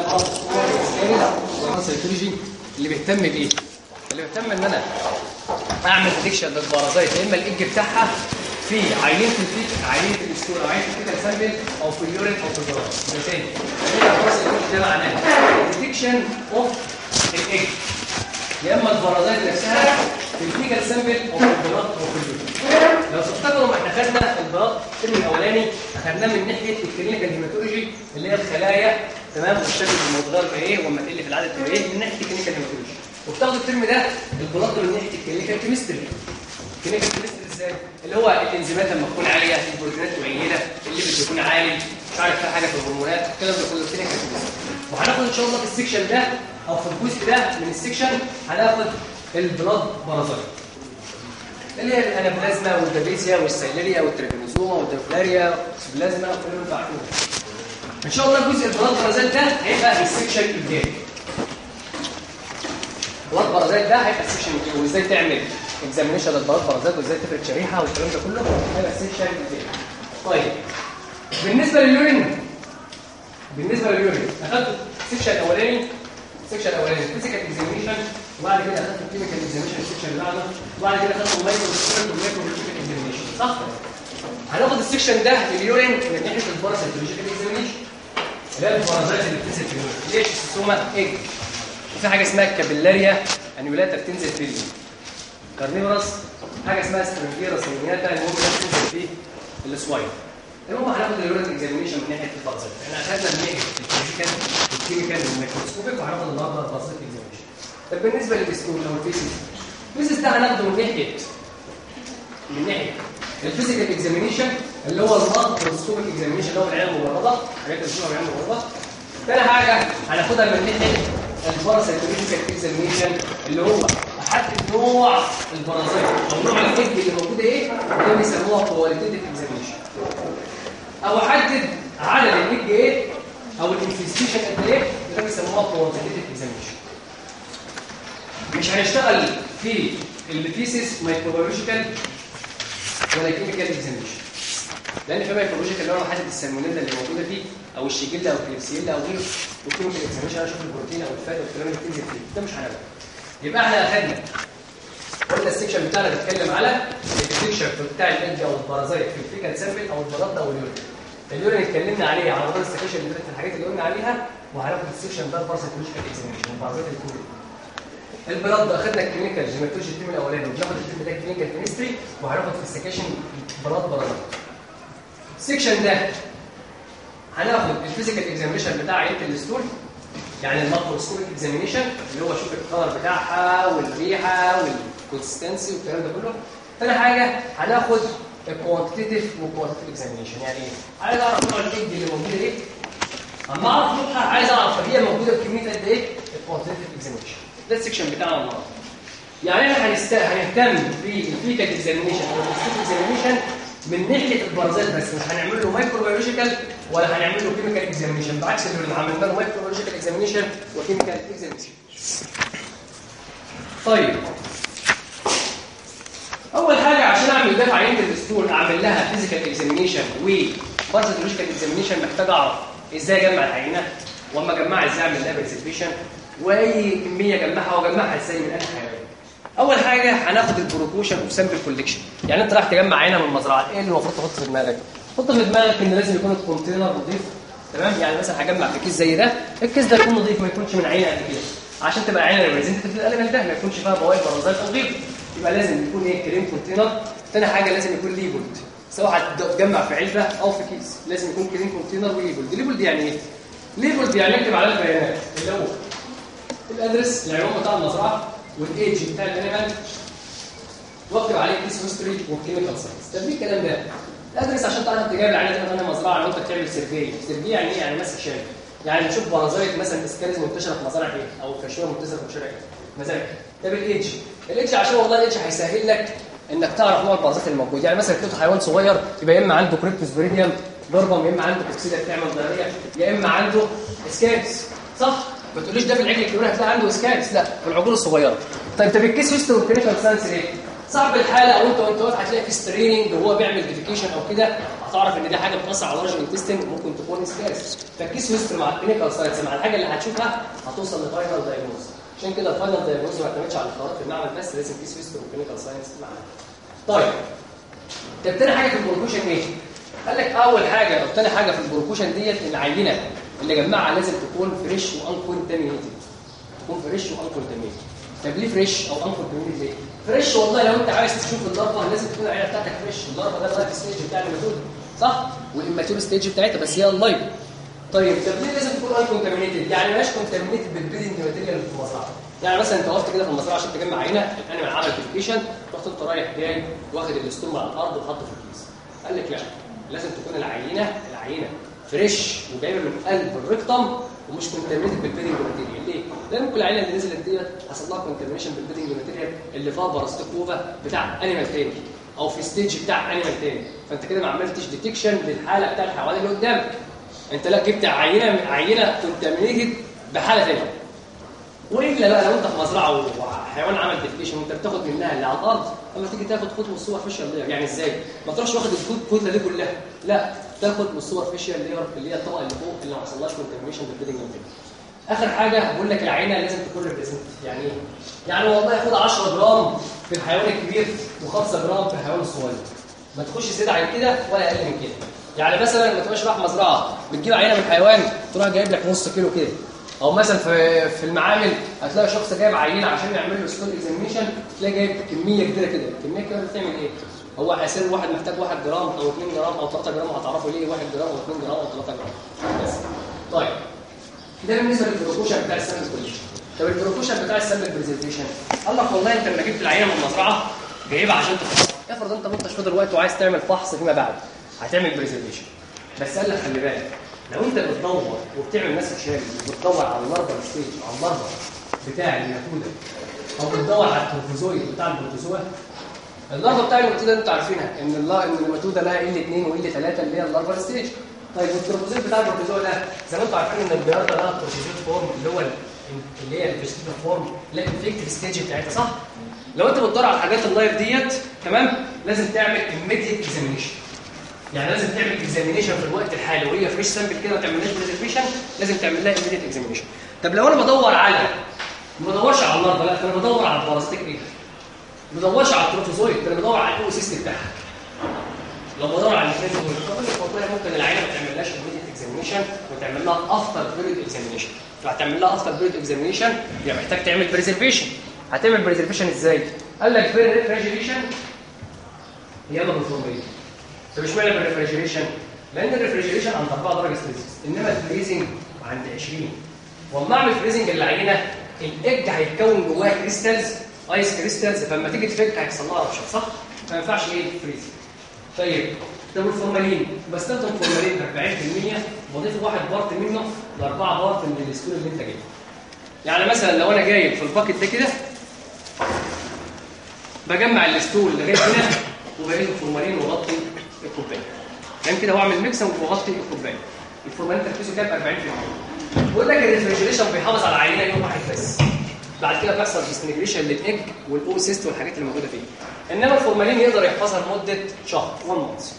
السيتولوجي اللي بيهتم بايه اللي بيهتم ان انا اعمل ديكشن للبارازايت يا اما الايج بتاعها في عينين في الفيك عينين في الستور او عينين في الفيكال سامبل او في اليورين او في البراز ده تاني ده معناه ديتكشن اوف الايج يا اما البارازايت نفسها في الفيكال سامبل او في البراز او في اليورين لو تفتكروا ما احنا خدنا البراز الترم الاولاني اخدناه من ناحيه الكلينيكال هيماتولوجي اللي هي الخلايا تمام والشكل المتغير بايه وما تقل في العدد تبقى ايه من ناحيه الكلينيكال هيماتولوجي وبتاخدوا الترم ده البلاط من ناحيه الكلينيكال كيمستري الكلينيكال كيمستري ازاي اللي هو الانزيمات لما تكون عاليه البروتينات قليله الليبيد بيكون عالي مش عارف فيها حاجه في الهرمونات الكلام ده كله كلينيكال كيمستري وهناخد ان شاء الله في السكشن ده او في الجزء ده من السكشن هناخد البلاد بارازايت اللي هي الانابلازما والدابيزيا والسيليريا والتريبينوزوما والدوفلاريا والسبلازما وكل اللي انتوا عارفينه ان شاء الله جزء البلاد بارازايت ده هيبقى في السكشن الجاي بلاد بارازايت ده هيبقى السكشن الجاي وازاي تعمل اكزامينشن للبلاد بارازايت وازاي تفرد شريحه والكلام ده كله هيبقى السكشن الجاي طيب بالنسبه لليورين بالنسبه لليورين اخدت السكشن الاولاني السكشن الاولاني فيزيكال اكزامينشن وبعد كده اخدت الكيميكال اكزامينشن السكشن اللي بعده وبعد كده اخدت المايكرو والمايكرو اكزامينشن صح هناخد السكشن ده اليورين من ناحيه الباراسيتولوجيكال اكزامينشن اللي هي البارازايت اللي بتنزل في اليورين ليش السوما ايج في حاجه اسمها كابيلاريا انيولاتا بتنزل في الكارنيفورس حاجه اسمها سترنجيرا سيمياتا المهم بتنزل في السوايل المهم هناخد اليورين اكزامينشن من ناحيه البارازايت احنا اخذنا من ناحيه الفيزيكال والكيميكال والميكروسكوبيك وهناخد النهارده البارازايت اكزامينشن طب بالنسبه للستول او الفيزيس الفيزيس ده هناخده من ناحيه من ناحيه الفيزيكال اكزامينشن اللي هو الماكروسكوبيك اكزامينشن اللي هو العين المجرده حاجات اللي بتشوفها بالعين المجرده تاني حاجه هناخدها من ناحيه الباراسيتولوجيكال اكزامينشن اللي هو احدد نوع البارازيت او نوع الايج اللي موجوده ايه ده بيسموها كواليتيتيف اكزامينشن او احدد عدد الايج ايه او الانفستيشن قد ايه ده بيسموها كواليتيتيف اكزامينشن مش هنشتغل في البيثيسيس مايكروبيولوجيكال ولا كيميكال اكزامينشن لان في مايكروبيولوجيكال اللي هو محدد السالمونيلا اللي موجوده فيه او الشيجيلا او الكليبسيلا او غيره والكيميكال اكزامينشن انا اشوف البروتين او الفات والكلام اللي بتنزل فيه ده مش هنعمله يبقى احنا اخدنا قلنا السكشن بتاعنا بيتكلم على السكشن بتاع الايدج او البارازايت في الفيكال سامبل او البلاد او اليورين اليورين اتكلمنا عليه على مدار السكشن اللي فاتت الحاجات اللي قلنا عليها وهناخد السكشن ده الباراسيتولوجيكال اكزامينشن البارازايت الكوري البلاد اخدنا الكلينيكال جيماتولوجي الترم الاولاني وبناخد الترم ده كلينيكال كيمستري وهناخد في السكشن بلاد بارازايت السكشن ده هناخد الفيزيكال اكزامينشن بتاع عينه الستول يعني الماكروسكوبيك اكزامينشن اللي هو شوف الكلر بتاعها والريحه والكونسستنسي والكلام ده كله ثاني حاجه هناخد الكوانتيتيف والكوانتيتيف اكزامينشن يعني ايه عايز اعرف نوع الايج اللي موجوده ايه اما اعرف نوعها عايز اعرف هي موجوده بكميه قد ايه الكوانتيتيف اكزامينشن ده السكشن بتاعنا النهارده يعني احنا هنست... هنهتم بالفيتال اكزامينشن او الكوانتيتيف اكزامينشن من ناحيه البرازيت بس مش هنعمل له مايكروبيولوجيكال ولا هنعمل له كيميكال اكزامينشن بعكس اللي عملنا له مايكروبيولوجيكال اكزامينشن وكيميكال اكزامينشن طيب اول حاجه عشان اعمل دفع عينه الدستور اعمل لها فيزيكال اكزامينشن وبارازيتولوجيكال اكزامينشن محتاج اعرف ازاي اجمع العينه واما اجمعها ازاي اعمل لها بريزرفيشن واي كميه اجمعها واجمعها ازاي من انهي حيوان اول حاجه هناخد البروكوشن اوف سامبل كولكشن يعني انت رايح تجمع عينه من المزرعه ايه اللي المفروض تحط في دماغك حط في دماغك ان لازم يكون الكونتينر نظيف تمام يعني مثلا هجمع في كيس زي ده الكيس ده يكون نظيف ما يكونش من عينه قد كده عشان تبقى عينه ريبريزنتيف للالمنت ده ما يكونش فيها بواقي برازات او غيره يبقى لازم يكون ايه كريم كونتينر ثاني حاجه لازم يكون ليبلد سواء هتجمع في علبه او في كيس لازم يكون كريم كونتينر وليبلد ليبلد يعني ايه ليبلد يعني اكتب على البيانات اللي هو الادرس العنوان بتاع المزرعه والايدج بتاع الانيمال واكتب عليه كيس هيستوري والكيميكال ساينس طب ليه الكلام ده الادرس عشان تعرف انت جايب العينه دي من مزرعه لو انت بتعمل سيرفي سيرفي يعني ايه يعني ماسك شارع يعني بتشوف بارازايت مثلا اسكاريز منتشره في مزارع ايه او فشويه منتشره في مزارع ايه مزارع ايه طب الايدج الايدج عشان والله الايدج هيسهل لك انك تعرف نوع البارازيت الموجود يعني مثلا كنت حيوان صغير يبقى يا اما عنده كريبتوسبريديوم ضربه يا اما عنده كوكسيدا بتعمل ضرريه يا اما عنده اسكاريز صح ما تقوليش ده في العجل الكبير هتلاقي عنده اسكاريز لا في العجول الصغيره طيب طب الكيس هيستو والكلينيكال ساينس ايه صعب الحاله او انت وانت واقف هتلاقي في ستريننج وهو بيعمل ديفيكيشن او كده هتعرف ان دي حاجه بتاثر على اللارج انتستين وممكن تكون ستريس فالكيس هيستوري مع الكلينيكال ساينس مع الحاجه اللي هتشوفها هتوصل لفاينل دايجنوز عشان كده الفاينل دايجنوز ما يعتمدش على القرارات في المعمل بس لازم كيس هيستوري وكلينيكال ساينس معاها طيب طب تاني حاجه في البروكوشن ايه؟ قال لك اول حاجه او تاني حاجه في البروكوشن ديت العينه اللي جمعها لازم تكون فريش وانكونتامينيتد تكون فريش وانكونتامينيتد طب ليه فريش او انكونتامينيتد ليه؟ فريش والله لو انت عايز تشوف اللارفا لازم تكون العينه بتاعتك فريش اللارفا ده اللايف ستيج بتاع الماتور صح؟ والاماتور ستيج بتاعتها بس هي اللايف طيب طب ليه لازم تكون انكونتامينيتد؟ يعني مش كونتامينيتد بالبريدنج ماتيريال في المزرعه يعني مثلا انت وقفت كده في المزرعه عشان تجمع عينه الانيمال عمل فيكيشن رحت انت رايح جاي واخد الاستوم على الارض وحطه في الكيس قال لك لا لازم تكون العينه العينه فريش وجايبه من قلب الريكتم ومش كونتامينيتد بالبيدنج ماتيريال ليه؟ لان ممكن العينه اللي نزلت ديت حصل لها كونتامينيشن بالبيدنج ماتيريال اللي فيها باراستيك اوفا بتاع انيمال تاني او في ستيج بتاع انيمال تاني فانت كده ما عملتش ديتكشن للحاله بتاع الحيوان اللي قدامك انت لا جبت عينه عينه كونتامينيتد بحاله ثانيه والا بقى لو انت في مزرعه وحيوان عمل ديفيكيشن وانت بتاخد منها اللي على الارض اما تيجي تاخد خطوه الصور فيشال لير يعني ازاي ما تروحش واخد الكتله دي كلها لا تاخد من الصور فيشال لير اللي هي الطبقه اللي فوق اللي ما حصلهاش كونتاميشن بالبيدنج اخر حاجه بقول لك العينه لازم تكون ريبريزنت يعني ايه يعني والله ياخد 10 جرام في الحيوان الكبير و5 جرام في الحيوان الصغير ما تخش زياده عن كده ولا اقل من كده يعني مثلا ما تبقاش رايح مزرعه بتجيب عينه من حيوان تروح جايب لك نص كيلو كده او مثلا في في المعامل هتلاقي شخص جايب عينه عشان يعمل له ستول اكزامينشن تلاقي جايب كميه كبيره كده الكميه الكبيره بتعمل ايه هو هيصير واحد محتاج 1 جرام او 2 جرام او 3 جرام هتعرفوا ليه 1 جرام او 2 جرام او 3 جرام بس طيب ده بالنسبه للبروكوشن بتاع السامبل كوليشن طب البروكوشن بتاع السامبل برزنتيشن قال لك والله انت لما جبت العينه من المزرعه جايبها عشان تفحص افرض انت ما انتش فاضي دلوقتي وعايز تعمل فحص فيما بعد هتعمل برزنتيشن بس قال لك خلي بالك لو انت بتدور وبتعمل نفس الشيء وبتدور على المرضى ستيج على المرضى بتاع الماتوده او بتدور على التروفوزويد بتاع البروتوزوا اللارفا بتاع الماتوده انتوا عارفينها ان الله ان الماتوده لها ال 2 وال 3 اللي هي اللارفا ستيج طيب والتروفوزويد بتاع البروتوزوا ده زي ما انتوا عارفين ان البياضه لها تروفوزويد فورم اللي هو اللي هي الفيجيتيف فورم اللي هي الانفكتيف ستيج بتاعتها صح لو انت بتدور على الحاجات اللايف ديت تمام لازم تعمل immediate examination يعني لازم تعمل اكزامينيشن في الوقت الحالي وهي فريش سامبل كده ما تعملهاش بريزرفيشن لازم تعمل لها ايميديت اكزامينيشن طب لو انا بدور على ما بدورش على النار لا انا بدور على البارازيتيك ايه ما بدورش على التروفوزويد انا بدور على الاو سيستم بتاعها لو بدور على الاثنين دول فبقول لك والله ممكن العينه ما تعملهاش ايميديت اكزامينيشن وتعمل لها افتر بيريد اكزامينيشن فهتعمل لها افتر بيريد اكزامينيشن يبقى محتاج تعمل بريزرفيشن هتعمل بريزرفيشن ازاي قال لك بريفريجريشن هي ما بالفورميه طب اشمعنى بالريفريجريشن؟ لان الريفريجريشن عند 4 درجه سلسيوس انما الفريزنج عند 20 واما اعمل فريزنج للعينه الايج هيتكون جواها كريستالز ايس كريستالز فلما تيجي تفك هيحصل لها ربشه صح؟ فما ينفعش ايه فريز طيب طب الفورمالين بستخدم فورمالين ب 40% واضيف واحد بارت منه ل 4 بارت من الستور اللي انت جايبه يعني مثلا لو انا جايب في الباكت ده كده بجمع الستول لغايه هنا وبقيت الفورمالين وغطي الكوبايه يعني كده واعمل ميكس واغطي الكوبايه الفورمالين تركيزه كام 40% بقول لك الريفريجريشن بيحافظ على العينه يوم واحد بس بعد كده بيحصل ديسنجريشن للايج والاوسيست والحاجات اللي موجوده فيه انما الفورمالين يقدر يحفظها لمده شهر 1 مانث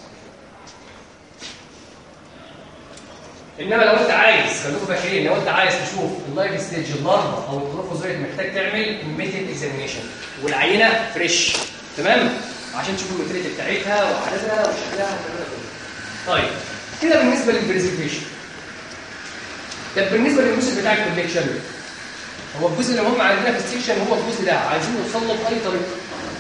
انما لو انت عايز خليكم فاكرين لو انت عايز تشوف اللايف ستيج اللارفا او التروفوزويد محتاج تعمل ايميديت اكزامينيشن والعينه فريش تمام عشان تشوف الماتيريال بتاعتها وعددها وشكلها طيب كده بالنسبه للبريزرفيشن طب بالنسبه للجزء بتاع الكوليكشن هو الجزء اللي هم عندنا في السيكشن هو الجزء ده عايزين نوصل له باي طريقه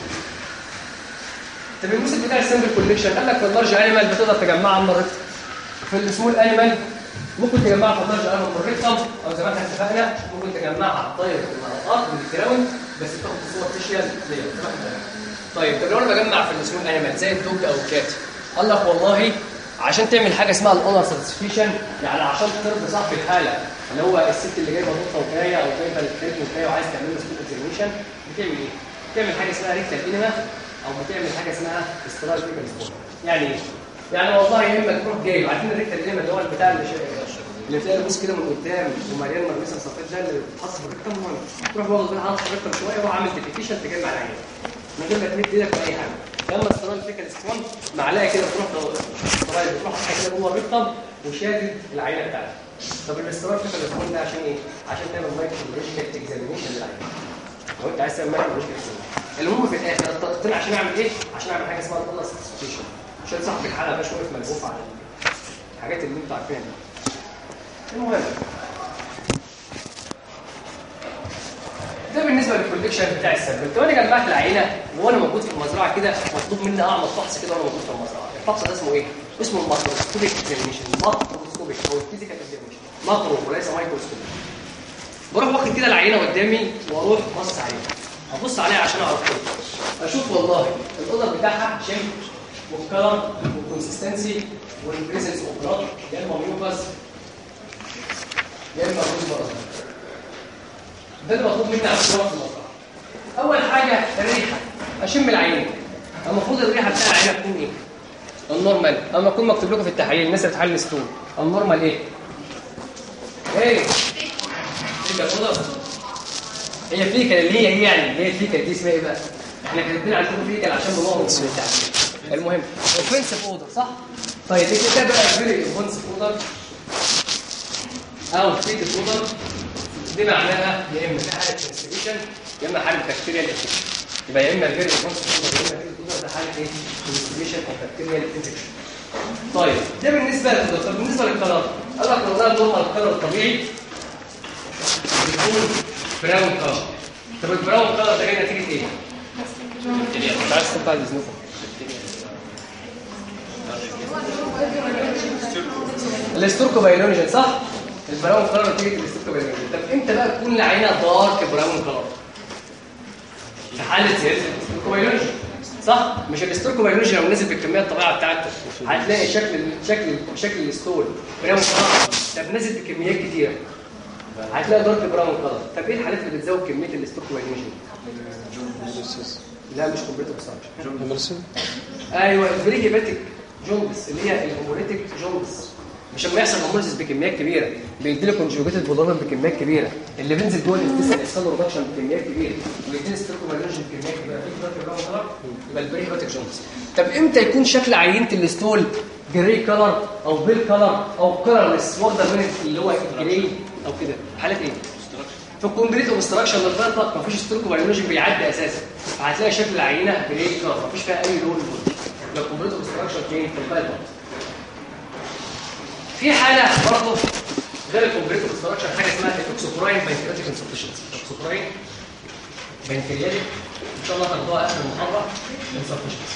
طب الجزء بتاع السامبل كوليكشن قال لك في اللارج انيمال بتقدر تجمعها من الريكتم في السمول انيمال ممكن تجمعها في اللارج انيمال من الريكتم او زي ما احنا اتفقنا ممكن تجمعها على الطاير من الارض من الجراوند بس تاخد صور فيشيال زي طيب طب لو انا بجمع في السمول انيمال زي الدوج او الكات قال لك والله عشان تعمل حاجه اسمها الاونر ساتسفيشن يعني عشان ترضي صاحب الحاله اللي هو الست اللي جايبه نقطه وكايه او جايبه الكريت وكايه وعايز تعمل له سكوت اكزامينشن بتعمل ايه؟ بتعمل حاجه اسمها ريكتال انما او بتعمل حاجه اسمها استراج ميكانيزم يعني ايه؟ يعني والله يا اما تروح جايب عارفين الريكتال انما اللي هو البتاع اللي اللي تلاقي البوس كده من قدام ومليان مرميسه صفيت ده اللي بتحط في الريكتم تروح واخد بالها حاطط في الريكتم شويه وعامل ديفيكيشن تجمع العين من غير ما تمد ايدك في اي حاجه لما استرال فيكال ستون معلقه كده بتروح طبعا بتروح حاجه كده جوه الرقم وشادد العينه بتاعتك طب الاسترال فيكال ستون ده عشان ايه عشان تعمل مايكروبيولوجيكال اكزامينشن للعينه لو انت عايز تعمل مايكروبيولوجيكال المهم في الاخر التقطير عشان اعمل ايه عشان اعمل حاجه اسمها البلس سبستيشن عشان صاحب الحلقه باش واقف ملفوف على الحاجات اللي انتوا عارفينها دي المهم ده بالنسبه للكوليكشن بتاع السامبل لو انا جمعت العينه وانا موجود في المزرعه كده مطلوب مني اعمل فحص كده وانا موجود في المزرعه الفحص ده اسمه ايه اسمه الماكروسكوبيك اكزامينشن ماكروسكوبيك او الفيزيكال اكزامينشن ماكرو وليس مايكروسكوبيك بروح واخد كده العينه قدامي واروح بص عليها ابص عليها عشان اعرف كده اشوف والله الاوضه بتاعها شيب والكلر والكونسستنسي والبريزنس اوف بلاد يا اما ميوكس يا اما روز برازيل ده اللي مطلوب مني عشان اروح المزرعه اول حاجه الريحه اشم العين المفروض الريحه بتاع العينه تكون ايه النورمال اما يكون مكتوب لكم في التحاليل الناس اللي بتحلل ستون النورمال ايه ايه فيكا اوضه هي فيكا اللي هي ايه يعني اللي هي الفيكا دي اسمها ايه بقى احنا كاتبين عندكم فيكا عشان نمر من التحليل المهم اوفنسيف اوردر صح طيب ايه ده بقى فيري اوفنسيف اوردر او فيكا اوردر دي معناها يا اما في حاله ترانسميشن يا اما حاله بكتيريال انفكشن يبقى يا اما فيري اوفنسيف اوردر يا اما فيكا اوردر ده حاله ايه ترانسميشن او بكتيريال انفكشن طيب ده بالنسبه للكلر طب بالنسبه للكلر قال لك لو ده النورمال الكلر الطبيعي بيكون براون كلر طب البراون كلر ده جاي نتيجه ايه؟ مش عايز تبقى اذنكم الاستوركوبايلونيجين صح؟ البراون كلر نتيجه الاستوركوبايلونيجين طب امتى بقى تكون العينه دارك براون كلر؟ في حاله زياده الاستوركوبايلونيجين صح؟ مش الاستوركوبايلونيجين لو نزل بالكميه الطبيعيه بتاعته هتلاقي شكل شكل شكل الستول براون كلر طب نزل بكميات كتيره هتلاقي دارك براون كلر طب ايه الحالات اللي بتزود كميه الاستوركوبايلونيجين؟ لا مش كمبيوتر بصراحه ايوه الفريجيباتيك جوندس اللي هي الهوموليتيك جوندس مش لما يحصل هوموليسيس بكميات كبيره بيدي لك كونجوجيتد بولارين بكميات كبيره اللي بينزل جوه الانتستين يحصل له ريدكشن بكميات كبيره ويدي ستروكومالينجين بكميات كبيره في دلوقتي براون كلر يبقى الفريجيباتيك جوندس طب امتى يكون شكل عينه الستول جراي كلر او بيل كلر او كلرلس واخده من اللي هو جراي او كده حالات ايه في الكومبليت اوبستراكشن للفرطه مفيش ستروكومالينجين بيعدي اساسا فهتلاقي شكل العينه جراي كلر مفيش فيها اي لون لو كومبليت اوبستراكشن فين في البلد في حاله برضه غير الكومبليت اوبستراكشن حاجه اسمها التوكسوبراين بانكرياتيك انسفشنسي التوكسوبراين بانكرياتيك ان شاء الله هناخدوها اخر المحاضره انسفشنسي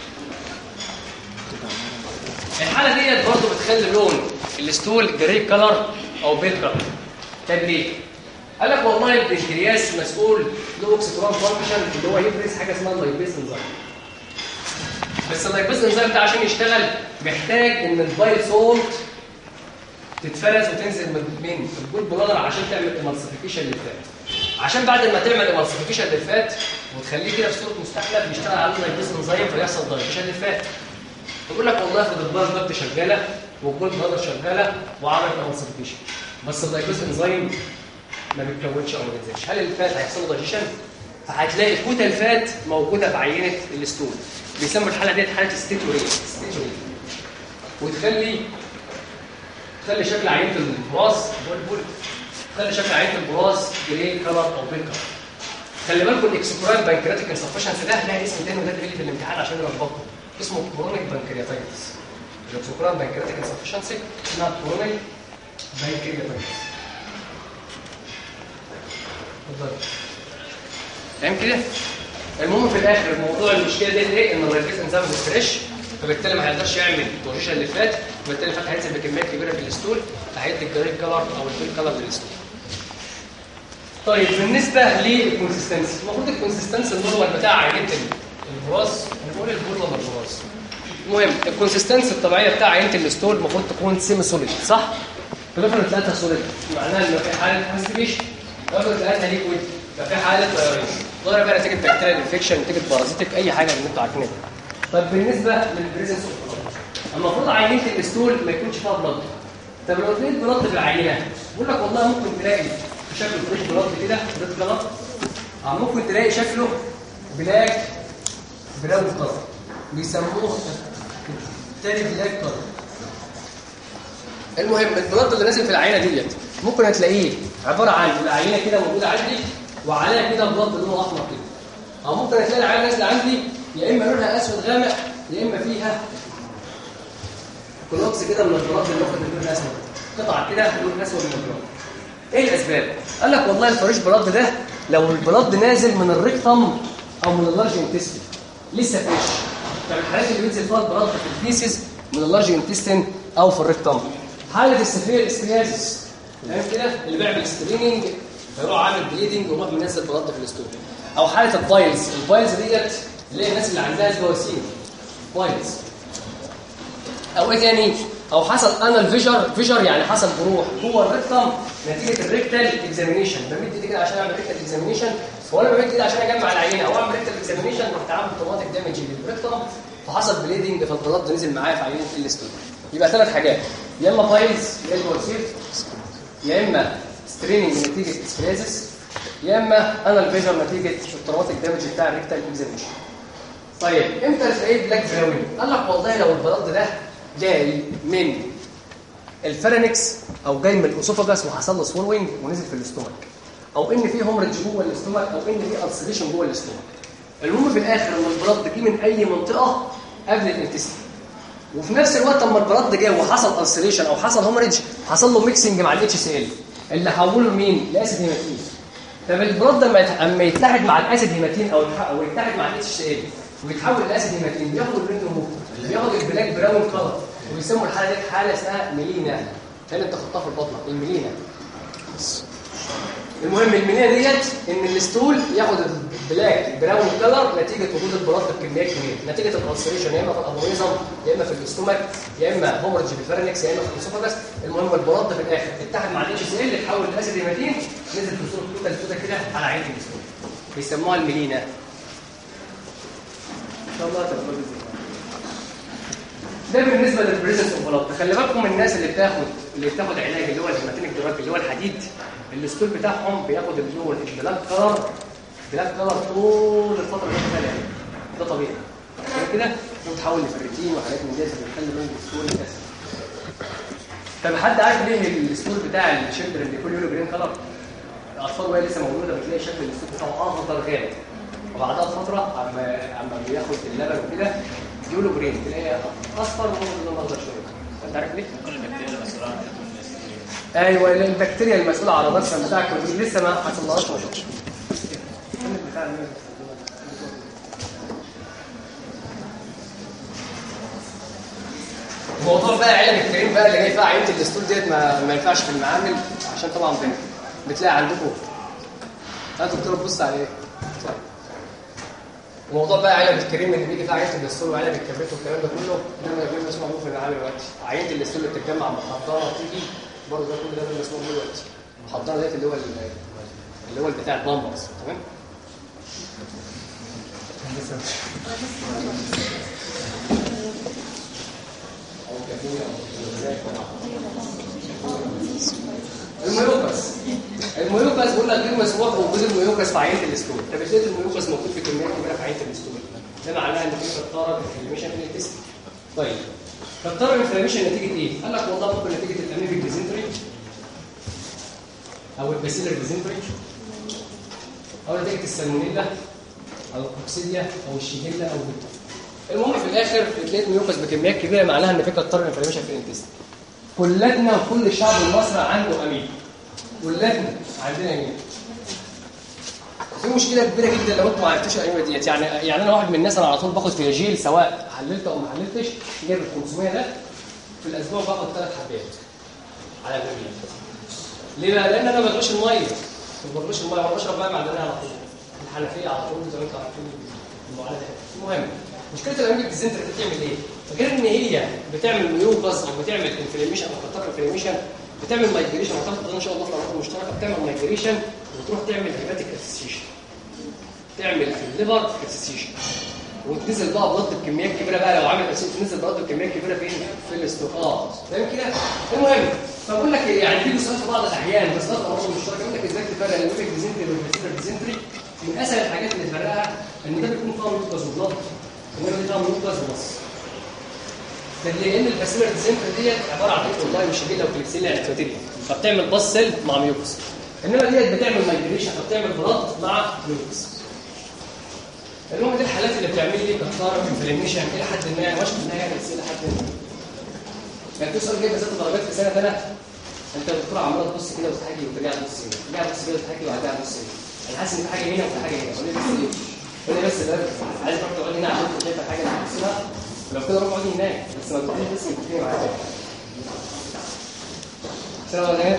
الحاله ديت برضه بتخلي لون الستول جراي كلر او بيل كلر طب ليه قال لك والله البنكرياس مسؤول له اوكسيترون فانكشن اللي هو يفرز حاجه اسمها اللايبيز انزيم بس اللايبيز انزيم ده عشان يشتغل محتاج ان البايل سولت تتفرز وتنزل من من الجول بلادر عشان تعمل امالسيفيكيشن للفات عشان بعد ما تعمل امالسيفيكيشن للفات وتخليه كده في صوره مستحلب يشتغل على اللايبيز انزيم فيحصل دايجيشن للفات يقول لك والله افرض البايل ضغط شغاله والجول بلادر شغاله وعملت امالسيفيكيشن بس اللايبيز انزيم ما بيتكونش او ما بينزلش هل الفات هيحصل له دايجيشن فهتلاقي كتل فات موجوده في عينه الستول بيسموا الحاله ديت حاله ستيتوري ستيتوري وتخلي تخلي شكل عينه البراز بول تخلي شكل عينه البراز جري كلر او بيل كلر خلي بالكم الاكسكورال بانكرياتيك انسفشنس ده لها اسم تاني وده اللي في الامتحان عشان نلخبطه اسمه كرونيك بانكرياتايتس الاكسكورال بانكرياتيك انسفشنس اسمها كرونيك بانكرياتايتس اتفضل فاهم كده المهم في الاخر الموضوع المشكله دي ايه ان الريفيس انزيم فريش فبالتالي ما هيقدرش يعمل توجيشن اللي فات وبالتالي الفات هينزل بكميات كبيره في الستول فهيدي الجريد كلر او البيل كلر للستول طيب بالنسبه للكونسستنسي المفروض الكونسستنسي النورمال بتاع عينه البراز انا بقول البول ولا البراز المهم الكونسستنسي الطبيعيه بتاع عينه الستول المفروض تكون سيمي سوليد صح فلما تلاقيها سوليد معناها ان في حاله كونستيبيشن لما تلاقيها ليكويد يبقى في حاله دايريا ظاهره بقى نتيجه بكتيريا انفكشن نتيجه بارازيتك اي حاجه من اللي انتوا عارفينها طب بالنسبه للبريزنس اوف المفروض عينه الستول ما يكونش فيها بلاد طب لو لقيت بلاد في العينه بقول لك والله ممكن تلاقي في شكل فريش بلاد كده ريد كلر او ممكن تلاقي شكله بلاك براون كلر بيسموه التاني بلاك كولر المهم البلد اللي نازل في العينه ديت ممكن تلاقيه عباره عن العينه كده موجوده عندي وعليها كده بلد لونه احمر كده او ممكن تلاقي العينه نازله عندي يا اما لونها اسود غامق يا اما فيها كلوكس كده من البلد اللي واخد اللون الاسود قطع كده لون اسود من البلد ايه الاسباب قال لك والله الفريش بلد ده لو البلد نازل من الريكتم او من اللارج انتستين لسه فريش طب الحالات اللي بينزل فيها البلد في الفيسز من اللارج انتستين او في الريكتم حاله السفير اسكريازيس فاهم كده اللي بيعمل ستريننج فيروح عامل بليدنج ويروح منزل بلد في الاستول او حاله البايلز البايلز ديت اللي هي الناس اللي عندها البواسير بايلز او ايه تاني او حصل انال فيجر فيجر يعني حصل جروح جوه الريكتم نتيجه الريكتال اكزامينيشن بمد ايدي كده عشان اعمل ريكتال اكزامينيشن وانا بمد ايدي عشان اجمع العينه او اعمل ريكتال اكزامينيشن رحت عامل توماتيك دامج للريكتم فحصل بليدنج فالبلد نزل معايا في عينه الاستول يبقى ثلاث حاجات يا اما بايلز يا اما بواسير يا اما ستريننج نتيجه اسكريزس يا اما انال فيجر نتيجه التروماتيك دامج بتاع الريكتال اكزامينيشن طيب امتى تلاقيه بلاك براون قال لك والله لو البلد ده جاي من الفرنكس او جاي من الاسوفاجاس وحصل له سوالوينج ونزل في الاستومك او ان في هومرج جوه الاستومك او ان في السريشن جوه الاستومك المهم في الاخر ان البلد جه من اي منطقه قبل الانتستين وفي نفس الوقت لما البلد جه وحصل السريشن او حصل هومرج حصل له ميكسنج مع الاتش سي ال اللي حوله لمين لاسيد هيماتين طب البلد لما اما يتحد مع الاسيد هيماتين او او يتحد مع الاتش سي ال ويتحول لاسيد هيماتين بياخد الريد بياخد البلاك براون كلر ويسموا الحاله دي حاله اسمها ميلينا كان انت خدتها في البطنه الميلينا المهم الميلينا ديت ان الستول ياخد البلاك براون كلر نتيجه وجود البلاط بكميات كبيره نتيجه الالسريشن يا اما في الابوريزم يا اما في الاستومك يا اما هومرج في الفرنكس يا اما في الاسوفاجس المهم البلاط في الاخر اتحد مع الاتش سي ال اتحول لاسيد هيماتين نزل في صوره توتال توتال كده على عين الستول بيسموها الميلينا ان شاء الله تبقى ده بالنسبه للبريزنس اوف بلاد خلي بالكم الناس اللي بتاخد اللي بتاخد علاج اللي هو الهيماتينيك دراج اللي هو الحديد الستول بتاعهم بياخد اللون البلاك كلر بلاك كلر طول الفتره اللي احنا فيها ده طبيعي كده بتحول لفريتين وحاجات من دي بتخلي لون الستول اسود طب حد عارف ليه الستول بتاع الشيلدر اللي كل يوم جرين كلر الاطفال وهي لسه مولوده بتلاقي شكل الستول بتاعه اخضر غامق وبعدها بفتره اما اما بياخد اللبن وكده يقولوا جرين تلاقي اصفر وممكن لون اخضر شويه انت عارف ليه؟ كل البكتيريا المسؤولة عن ايوه البكتيريا المسؤوله على الرسم بتاعك لسه ما حصلهاش موضوع بقى علم الكريم بقى اللي جاي فيها عينه الاستول ديت ما, ما ينفعش في المعامل عشان طبعا بنت بتلاقي عندكم ها دكتور بص على ايه وموضوع بقى علم الكريم اللي بيجي فيها عينه الاستول وعلم الكبريت والكلام ده كله ده ما بيبقى مسموع له في المعامل دلوقتي عينه الاستول اللي بتتجمع محضره تيجي برضه ده كل ده مسموع له دلوقتي محضره ديت اللي هو اللي هو بتاع البامبرز تمام الميوكس الميوكس بقول لك غير مسموح بوجود الميوكس في عينه الاستول طب ازاي الميوكس موجود في كميات كبيره في عينه الاستول ده معناه ان في كتاره انفلاميشن في الجسم طيب كتاره انفلاميشن نتيجه ايه قال لك والله ممكن نتيجه الانيميك ديزنتري او الباسيلر ديزنتري او نتيجه السالمونيلا او الكوكسيديا او الشيجيلا او البيتا المهم في الاخر تلاقي ميوكس بكميات كبيره معناها ان في كتاره انفلاميشن في الانتستين كلتنا وكل الشعب المصري عنده امين كلتنا عندنا امين في مشكله كبيره جدا لو انتوا ما عرفتوش الامين ديت يعني يعني انا واحد من الناس انا على طول باخد فياجيل سواء حللت او ما حللتش جايب ال 500 ده في الاسبوع باخد ثلاث حبات على الامين ليه بقى؟ لان انا ما بغلوش الميه ما بغلوش الميه وانا بشرب ميه معدنيه على طول الحنفيه على طول زي ما انتوا عارفين المعالجه المهم مشكله الامين الديزنتر بتعمل ايه؟ غير ان هي بتعمل ميوكس او بتعمل انفلاميشن او كتر انفلاميشن بتعمل مايجريشن هتاخد ان شاء الله في الامراض المشتركه بتعمل مايجريشن وتروح تعمل هيباتيك اسيسيشن تعمل في الليفر اسيسيشن وتنزل بقى بلط بكميات كبيره بقى لو عامل اسيد تنزل بلط بكميات كبيره فين في الاستوقات فاهم كده المهم فبقول لك يعني في سؤال في بعض الاحيان بس ده الامراض المشتركه يقول لك ازاي تفرق الويك ديزنتري والباسيلر ديزنتري من اسهل الحاجات اللي تفرقها ان ده بيكون فيه ميوكس وبلط انما دي فيها ميوكس بس ده لان الباسيلر ديزنتري ديت عباره عن ايه والله مش هجيلها وكليبسيلا يعني بكتيريا فبتعمل باص سيل مع ميوكس انما ديت بتعمل مايجريشن فبتعمل بلط مع ميوكس المهم دي الحالات اللي بتعمل لي كتار انفلاميشن الى حد ما مش انها يعني بس الى حد ما يعني في سؤال جايب ست درجات في سنه ثلاث انت الدكتور عماله تبص كده وتحكي وترجع تبص كده ترجع تبص كده وتحكي وبعدها تبص كده انا حاسس ان في حاجه هنا وفي حاجه هنا قول لي بس ليه قول لي بس ده عايز تروح تقعد هنا عشان شايف الحاجه اللي بتبص لو كده روح اقعد هناك بس ما تروحش بس كتير معايا سلام عليكم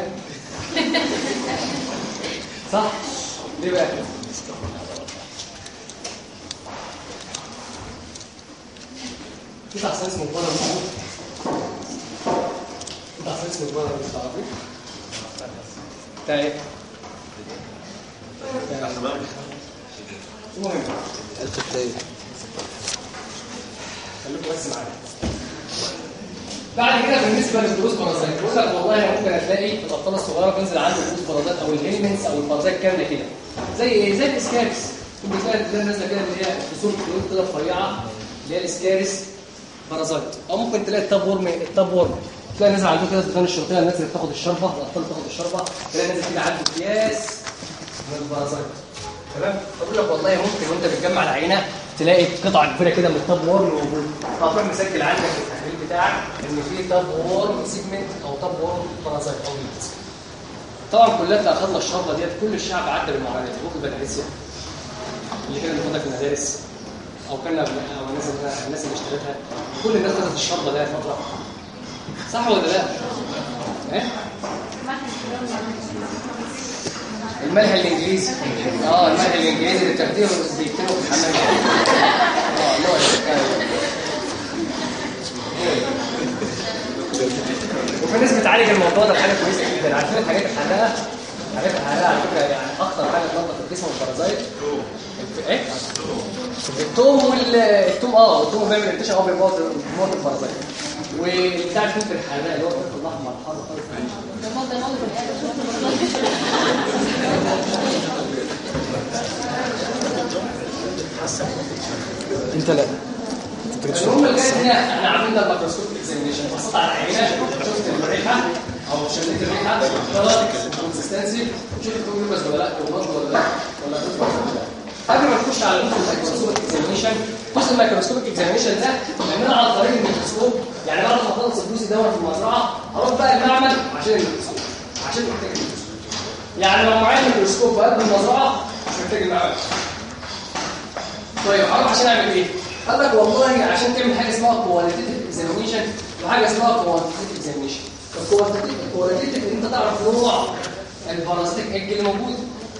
صح ليه بقى في تحسين اسمه بره موجود في تحسين اسمه بره مش تعرفي بتاع ايه؟ المهم خليكم بس معايا بعد كده بالنسبه للدروس بارازايت بقول لك والله ممكن هتلاقي في الاطفال الصغيره بتنزل عنده دروس بارازايت او الهيلمنتس او البارازايت كامله كده زي ايه زي الاسكارس ممكن تلاقي تلاقي نازله كده اللي هي فصول خيوط كده رفيعه اللي هي الاسكارس بارازايت او ممكن تلاقي التاب ورم التاب ورم تلاقي نازل عنده كده دخان الشرطيه الناس اللي بتاخد الشربه الاطفال بتاخد الشربه تلاقي نازل كده عنده اكياس من البارازايت تمام اقول لك والله ممكن وانت بتجمع العينه تلاقي قطعه كبيره كده من التاب وورم موجود فتروح مسجل عندك في التحليل بتاعك ان في تاب وورم سيجمنت او تاب وورم بارازايت او بيت طبعا كلنا اخذنا الشرطه ديت كل الشعب عدى بالمعاناه دي ممكن بنعيشها اللي كانت بتاخدها في المدارس او كنا او الناس اللي الناس اللي اشتريتها كل الناس خدت الشرطه ديت فتره صح ولا لا؟ ايه؟ الملح الانجليزي اه الملح الانجليزي اللي بتاخديه بيكتبوا في الحمام اه اللي هو وفي ناس بتعالج الموضوع ده بحاجه كويسه جدا عارفين الحاجات الحلاقه الحاجات الحلاقه على فكره يعني اخطر حاجه تنظف الجسم والبارازايت ايه التوم والتوم اه التوم بيعمل انتشار اه بيبوظ بيبوظ البارازايت وبتاع الفلفل الحراق اللي هو الفلفل الاحمر الحار خالص انت لا المهم اللي جاي هنا احنا عاملين الميكروسكوب اكزامينشن بصيت على العينه شفت الريحه او شميت الريحه خلاص كونسستنسي شفت كوميوبس ولا لا كوميوبس ولا لا ولا ولا لا قبل ما تخش على جزء الميكروسكوب اكزامينشن جزء الميكروسكوب اكزامينشن ده ان انا عن طريق الميكروسكوب يعني بعد ما اخلص الجزء دوت في المزرعه اروح بقى المعمل عشان الميكروسكوب عشان محتاج الميكروسكوب يعني لو معايا الميكروسكوب في قلب المزرعه مش محتاج المعمل طيب هروح عشان اعمل ايه قال لك والله عشان تعمل حاجه اسمها كواليتيف اكزامينشن وحاجه اسمها كوانتيتيف اكزامينشن الكواليتيف ان انت تعرف نوع البارازيتيك ايج اللي موجود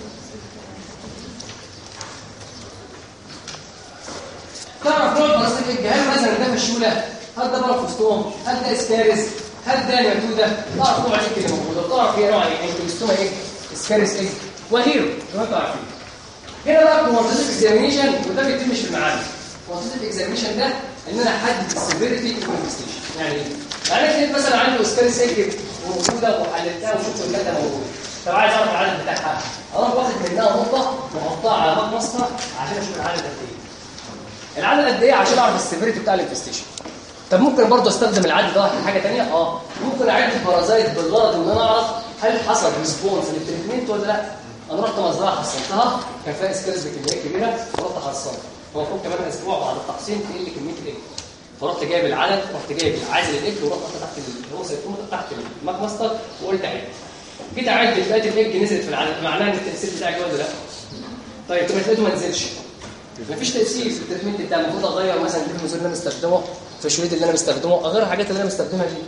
تعرف نوع البارازيتيك ايج هل مثلا ده فشوله هل ده بارافوستوم هل ده اسكاريس هل ده نيماتودا تعرف نوع الايج اللي موجود تعرف هي نوع ايه انكلوستوما ايج اسكاريس ايج وهيرو زي ما انتوا عارفين هنا بقى كوانتيتيف اكزامينشن وده ما بيتمش في المعامل كوانتيتيف اكزامينشن ده ان انا احدد السيفيريتي انفستيشن يعني ايه يعني لقيت مثلا عنده اسكاريس ايج موجوده وحللتها وشفت الجلده موجوده طب عايز اعرف العدد بتاعها اروح واخد منها نقطه واحطها على ماك مصنع عشان اشوف العدد قد ايه العدد قد ايه عشان اعرف السيفيريتي بتاع الانفستيشن طب ممكن برضه استخدم العدد ده في حاجه ثانيه اه ممكن اعد البارازايت بالغرض ان انا اعرف هل حصل ريسبونس للتريتمنت ولا لا انا رحت مزرعه حصلتها كان فيها اسكارس بكميات كبيره ورحت حصلت هو المفروض كمان اسبوع بعد التحصين تقل كميه الاكل فرحت جايب العدد رحت جايب عازل الاكل ورحت تحت اللي هو سيتوم تحت الماك ماستر وقلت عد جيت اعد لقيت الاكل نزلت في العدد معناها ان التاثير بتاعي ولا لا طيب طب لقيته ما نزلش مفيش تاثير في التريتمنت بتاعي المفروض اغير مثلا الديفيوزر اللي انا مستخدمه في الشويد اللي انا مستخدمه اغير الحاجات اللي انا مستخدمها دي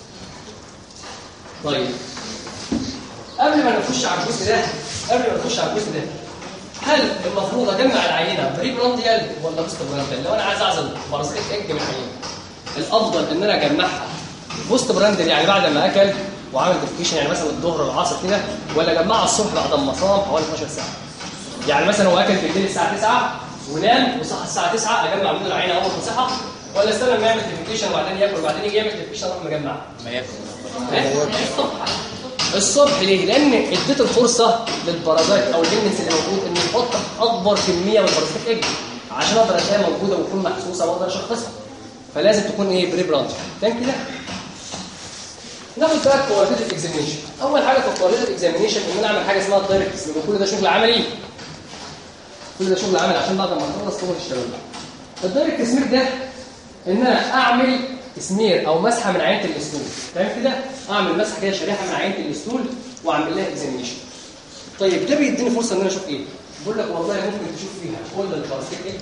طيب قبل ما نخش على الجزء ده قبل ما نخش على الجزء ده هل المفروض اجمع العينه بري برانديال ولا بوست برانديال لو انا عايز اعزل بارازيتيك ايج من العينه الافضل ان انا اجمعها بوست برانديال يعني بعد ما اكل وعامل ديفيكيشن يعني مثلا الظهر العصر كده ولا اجمعها الصبح بعد ما صام حوالي 12 ساعه يعني مثلا هو اكل بالليل الساعه 9 ونام وصحى الساعه 9 اجمع منه العينه اول ما صحى ولا استنى لما يعمل ديفيكيشن وبعدين ياكل وبعدين يجي يعمل ديفيكيشن اروح مجمعها ما ياكل الصبح الصبح ليه؟ لان اديت الفرصه للبارازيت او الليمنس اللي موجود انه يحط اكبر كميه من البارازيتيك ايج عشان اقدر الاقيها موجوده وتكون محسوسه واقدر اشخصها فلازم تكون ايه بري برانش فاهم كده ناخد بقى الكواليتيف اكزامينشن اول حاجه في الكواليتيف اكزامينشن ان انا اعمل حاجه اسمها الدايركت سمير كل ده شغل عملي كل ده شغل عملي عشان بعد ما اخلص تقدر تشتغل الدايركت سمير ده ان انا اعمل سمير او مسحه من عينه الاستول فاهم كده اعمل مسحه كده شريحه من عينه الاستول واعمل لها اكزامينشن طيب ده بيديني فرصه ان انا اشوف ايه بقول لك والله ممكن تشوف فيها كل الباراسيتيك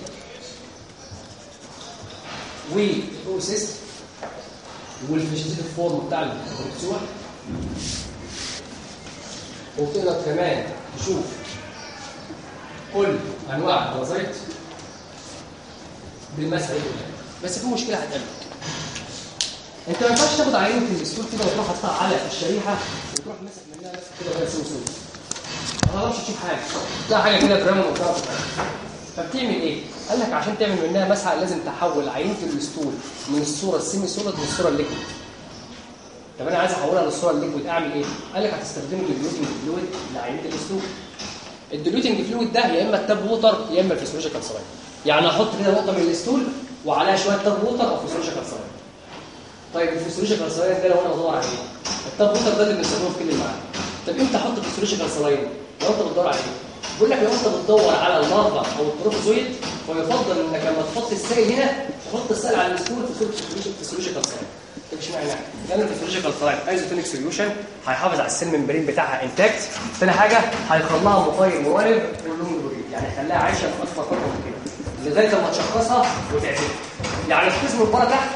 والاوسيست والفيجيتيف فورم بتاع البروتوزوا وتقدر كمان تشوف كل انواع البارازيت بالمسح دي بس في مشكله هتقابلك انت ما ينفعش تاخد عينه في الاسطول كده وتروح حاططها على الشريحه وتروح ماسك منها ماسك كده ولا سوي سوي ما تعرفش تشوف حاجه تلاقي حاجه كده برامه وتعرف فبتعمل ايه؟ قال لك عشان تعمل منها مسحه لازم تحول عينه الاسطول من الصوره السيمي سوليد للصوره الليكويد طب انا عايز احولها للصوره الليكويد اعمل ايه؟ قال لك هتستخدم الديلوتنج فلويد لعينه الاسطول الديلوتنج فلويد ده يا اما التاب ووتر يا اما الفسيولوجيكال سلاين يعني احط كده نقطه من الاسطول وعليها شويه تاب ووتر او فسيولوجيكال سلاين طيب الفسيولوجيكال سلاين ده لو انا بدور عليه التاب ووتر ده اللي بنستخدمه في كل المعامل طب امتى احط الفسيولوجيكال سلاين لو انت بتدور عليه بيقول لك لو انت بتدور على اللارفا او البروتوزويد فيفضل انك لما تحط السائل هنا تحط السائل على الاسطول في صوره الفسيولوجيكال سلاين طب اشمعنى لان الفسيولوجيكال سلاين ايزوتونيك سوليوشن هيحافظ على السيل ممبرين بتاعها انتاكت ثاني حاجه هيخليها مطير موالد واللونج بريد يعني يخليها عايشه في اكبر فتره ممكنه لغايه لما تشخصها وتعزلها يعني في قسم البره تحت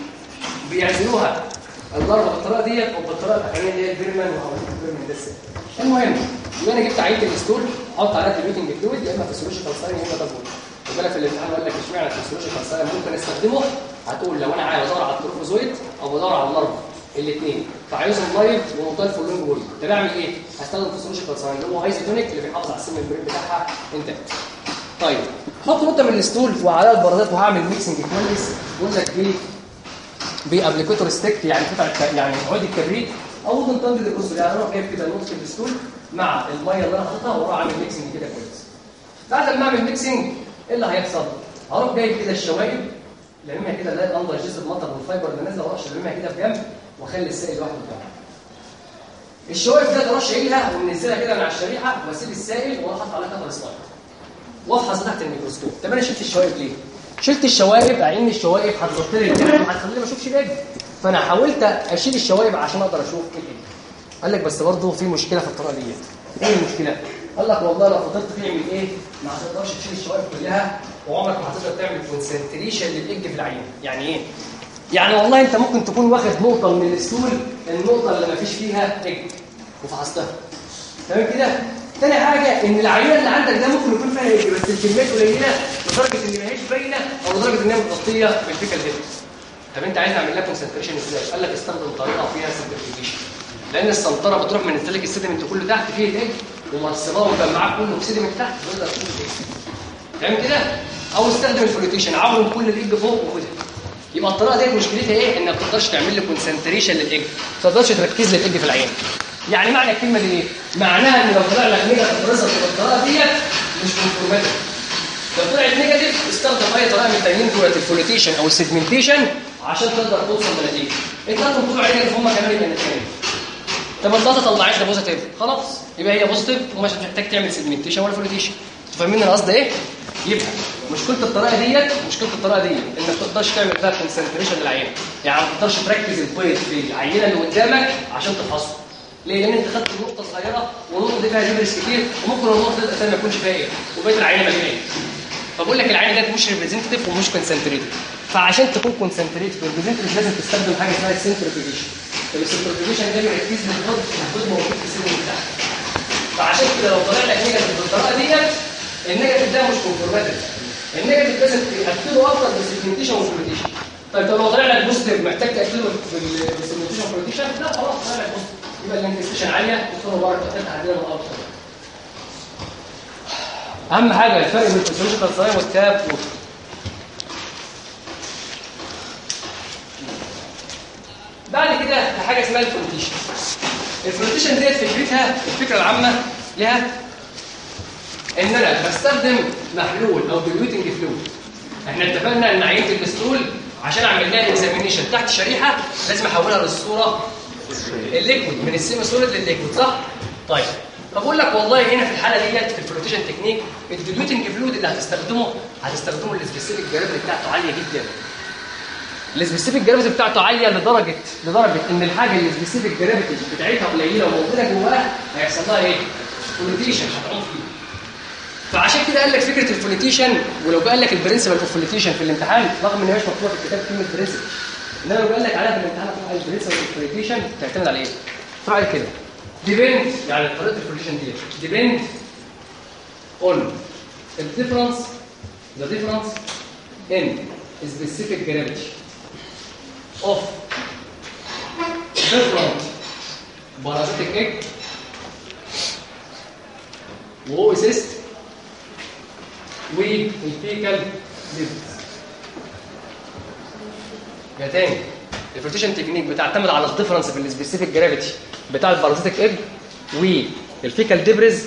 بيعزلوها اللارفا بالطريقه ديت او بالطريقه الاخرانيه اللي هي البيرمان وحوالين البيرمان ده السن المهم يبقى انا جبت عينه الاستول احط عليها البيوتنج فلويد يا اما فسيولوجيكال ساين يا اما تابول خد بالك في الامتحان قال لك اشمعنى الفسيولوجيكال ساين ممكن استخدمه هتقول لو انا عايز ادور على التروفوزويد او بدور على اللارفا الاثنين فعايزهم لايف ومختلف في اللونج بولي طب اعمل ايه؟ هستخدم فسيولوجيكال ساين اللي هو ايزوتونيك اللي بيحافظ على السم البرين بتاعها انتاكت طيب حط نقطه من الاستول وعليها البرازات وهعمل ميكسنج كويس بقول لك ايه بابليكيتور ستيك يعني قطعه يعني عود الكبريت او ممكن تنضج الرز يعني اروح جايب كده نقطه الستول مع الميه اللي انا حاططها واروح اعمل ميكسنج كده كويس بعد ما اعمل ميكسنج ايه اللي هيحصل هروح جايب كده الشوائب لممها كده الاقي الانضر جزء مطر والفايبر اللي نازله واروح لممها كده في جنب واخلي السائل لوحده بتاعه الشوائب ده اروح شايلها ومنزلها كده من على الشريحه واسيب السائل واروح احط عليها كفر سلايد وافحص تحت الميكروسكوب طب انا شلت الشوائب ليه شلت الشوائب عين الشوائب هتغطي لي الجلد وهتخليني ما اشوفش الاجل فانا حاولت اشيل الشوائب عشان اقدر اشوف الاجل قال لك بس برضه في مشكله في الطريقه ديت ايه المشكله قال لك والله لو فضلت تعمل ايه ما هتقدرش تشيل الشوائب كلها وعمرك ما هتقدر تعمل كونسنتريشن للاج في العين يعني ايه يعني والله انت ممكن تكون واخد نقطه من الستول النقطه اللي ما فيش فيها اج وفحصتها تمام كده تاني حاجة إن العينة اللي عندك ده ممكن يكون فيها إيه بس الكميات قليلة لدرجة إن ما هيش باينة أو لدرجة إن هي متغطية بالفيكال هيد طب أنت عايز أعمل لها كونسنتريشن إزاي؟ قال لك استخدم طريقة فيها سنترفيوجيشن لأن السنطرة بتروح من السلك السيدمنت كله تحت فيه الإيج ومرصباه ومجمعاه كله في سيدمنت تحت ويقدر يكون الإيج فاهم كده؟ أو استخدم الفلوتيشن عاون كل الإيج فوق وخدها يبقى الطريقة ديت مشكلتها إيه؟ إنك ما تقدرش تعمل لي كونسنتريشن للإيج ما تقدرش تركز للإيج في العين يعني معنى الكلمة دي ايه؟ معناها ان لو طلع لك نيجاتيف ريزلت بالطريقة ديت مش كونفورماتيف لو طلعت نيجاتيف استخدم اي طريقة من التانيين جوه الفلوتيشن او السيجمنتيشن عشان تقدر توصل لنتيجة انت ممكن تطلع نيجاتيف هم كمان يبقى نتيجة طب الداتا طلعت لي بوزيتيف خلاص يبقى هي بوزيتيف ومش هتحتاج تعمل سيجمنتيشن ولا فلوتيشن فاهمين انا قصدي ايه؟ يبقى مشكله الطريقه ديت مشكله الطريقه ديت انك ما تقدرش تعمل فيها كونسنتريشن للعينه يعني ما تقدرش تركز البيض في العينه اللي قدامك عشان تفحصه ليه؟ لان انت خدت نقطه صغيره والنقطه دي فيها جبرس كتير وممكن النقطه دي اساسا ما يكونش فيها ايه وبقيه العينه مليانه ايه فبقول لك العينه ديت مش ريبريزنتيف ومش كونسنتريتيف فعشان تكون كونسنتريتيف وريبريزنتيف لازم تستخدم حاجه اسمها السنترفيوجيشن السنترفيوجيشن ده بيركز لك الخط الموجود موجود في السن بتاعك فعشان كده لو طلع لك نيجاتيف بالطريقه ديت النيجاتيف ده مش كونفورماتيف النيجاتيف لازم تاكده اكتر بالسيجمنتيشن والفلوتيشن طيب طب لو طلع لك بوزيتيف محتاج تاكده بالسيجمنتيشن والفلوتيشن لا خلاص طلع لك بوزيتيف يبقى الانكستيشن عاليه وصوره بره تحت عندنا من اكتر اهم حاجه الفرق بين الفسيولوجيكال ساين والتاب ووتر بعد كده في حاجه اسمها الفلوتيشن الفلوتيشن ديت فكرتها الفكره العامه لها ان انا بستخدم محلول او ديليوتنج فلويد احنا اتفقنا ان عينه الاستول عشان اعمل لها اكزامينيشن تحت شريحه لازم احولها للصوره الليكويد من السيمي سوليد للليكويد صح طيب طب اقول لك والله هنا في الحاله ديت في الفلوتيشن تكنيك الديليوتنج فلويد اللي هتستخدمه هتستخدمه السبيسيفيك جرافيتي بتاعته عاليه جدا السبيسيفيك جرافيتي بتاعته عاليه لدرجه لدرجه ان الحاجه اللي السبيسيفيك جرافيتي بتاعتها قليله وموجوده جواها هيحصل لها ايه؟ فلوتيشن هتعوم فيه فعشان كده قال لك فكره الفلوتيشن ولو قال لك البرنسبل اوف فلوتيشن في الامتحان رغم ان هي مش مكتوبه في الكتاب كلمه برنسبل انما لو قال لك عليها في الامتحان هتروح البرنسبل اوف فلوتيشن تعتمد على ايه؟ تروح على كده depend يعني طريقه الفلوتيشن دي depend on the difference the difference in specific gravity of different parasitic egg وهو سيست والفيكال ليفت يا تاني الفلوتيشن تكنيك بتعتمد على الديفرنس في السبيسيفيك جرافيتي بتاع البارازيتيك ايج والفيكال ديبريز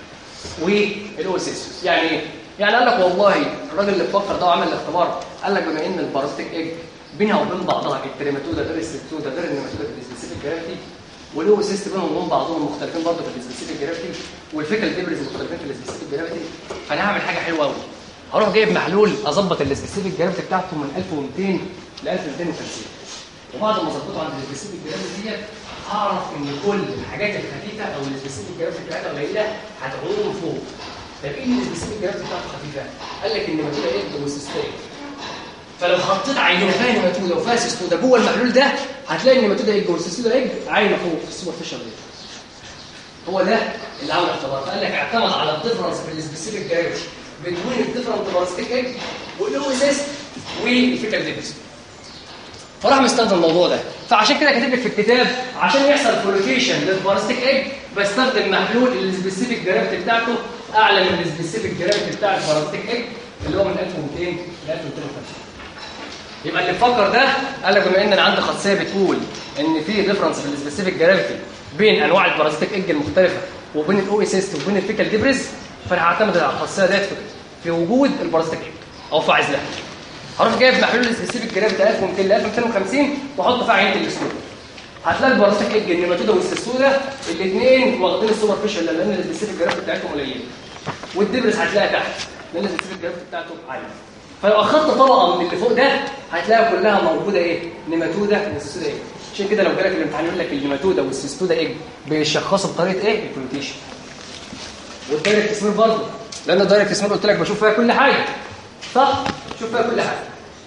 والاوسيس يعني ايه؟ يعني قال لك والله الراجل اللي فكر ده وعمل الاختبار قال لك بما ان البارازيتيك ايج بينها وبين بعضها التريماتودا غير السبتودا غير النيماتودا في السبيسيفيك جرافيتي والاوسيست بينهم وبين بعضهم مختلفين برضه في السبيسيفيك جرافيتي والفيكال ديبريز مختلفين في السبيسيفيك جرافيتي فانا هعمل حاجه حلوه قوي هروح جايب محلول اظبط السبيسيفيك جرافيتي بتاعته من 1200 ل 1250 وبعد ما اظبطه عند السبيسيفيك جرافيتي ديت هعرف ان كل الحاجات الخفيفه او السبيسيفيك جرافيتي بتاعتها قليله هتعوم فوق طب ايه اللي السبيسيفيك جرافيتي بتاعته خفيفه؟ قال لك ان ماتولا ايه وسيستين فلو حطيت عينه فيها نيماتودا وفيها سيستودا جوه المحلول ده هتلاقي النيماتودا ايج والسيستودا ايج عايمه فوق في السوبر فيشر دي هو ده اللي عمل اختبار قال لك اعتمد على الديفرنس في السبيسيفيك جرافيتي بين الديفرنت بارازيتيك ايج والاوزيست والفيكال ديبس فراح مستخدم الموضوع ده فعشان كده كاتب لك في الكتاب عشان يحصل فلوكيشن للبارازيتيك ايج بستخدم محلول السبيسيفيك جرافيتي بتاعته اعلى من السبيسيفيك جرافيتي بتاع البارازيتيك ايج اللي هو من 1200 ل 1250 يبقى اللي فكر ده قال لك بما ان انا عندي خاصيه بتقول ان في ديفرنس في السبيسيفيك جرافيتي بين انواع البارازيتيك ايج المختلفه وبين الاو اس اس وبين الفيكال ديبريز فانا هعتمد على الخاصيه ديت في وجود البارازيتيك ايج او في عزلها هروح جايب محلول السبيسيفيك جرافيتي 1200 ل 1250 واحط فيها عينه الاستول هتلاقي البارازيتيك ايج النيماتودا والسيستودا الاثنين واخدين السوبر فيشل لان السبيسيفيك جرافيتي بتاعتهم قليله والدبرس هتلاقيها تحت لان السبيسيفيك جرافيتي بتاعته عاليه فلو اخدت طبقه من اللي فوق ده هتلاقي كلها موجوده ايه نيماتودا وسيستودا ايه عشان كده لو جالك الامتحان يقول لك النيماتودا والسيستودا ايه بيشخصوا بطريقه ايه الفلوتيشن والدايركت اسمير برضه لان الدايركت اسمير قلت لك بشوف فيها كل حاجه صح شوف فيها كل حاجه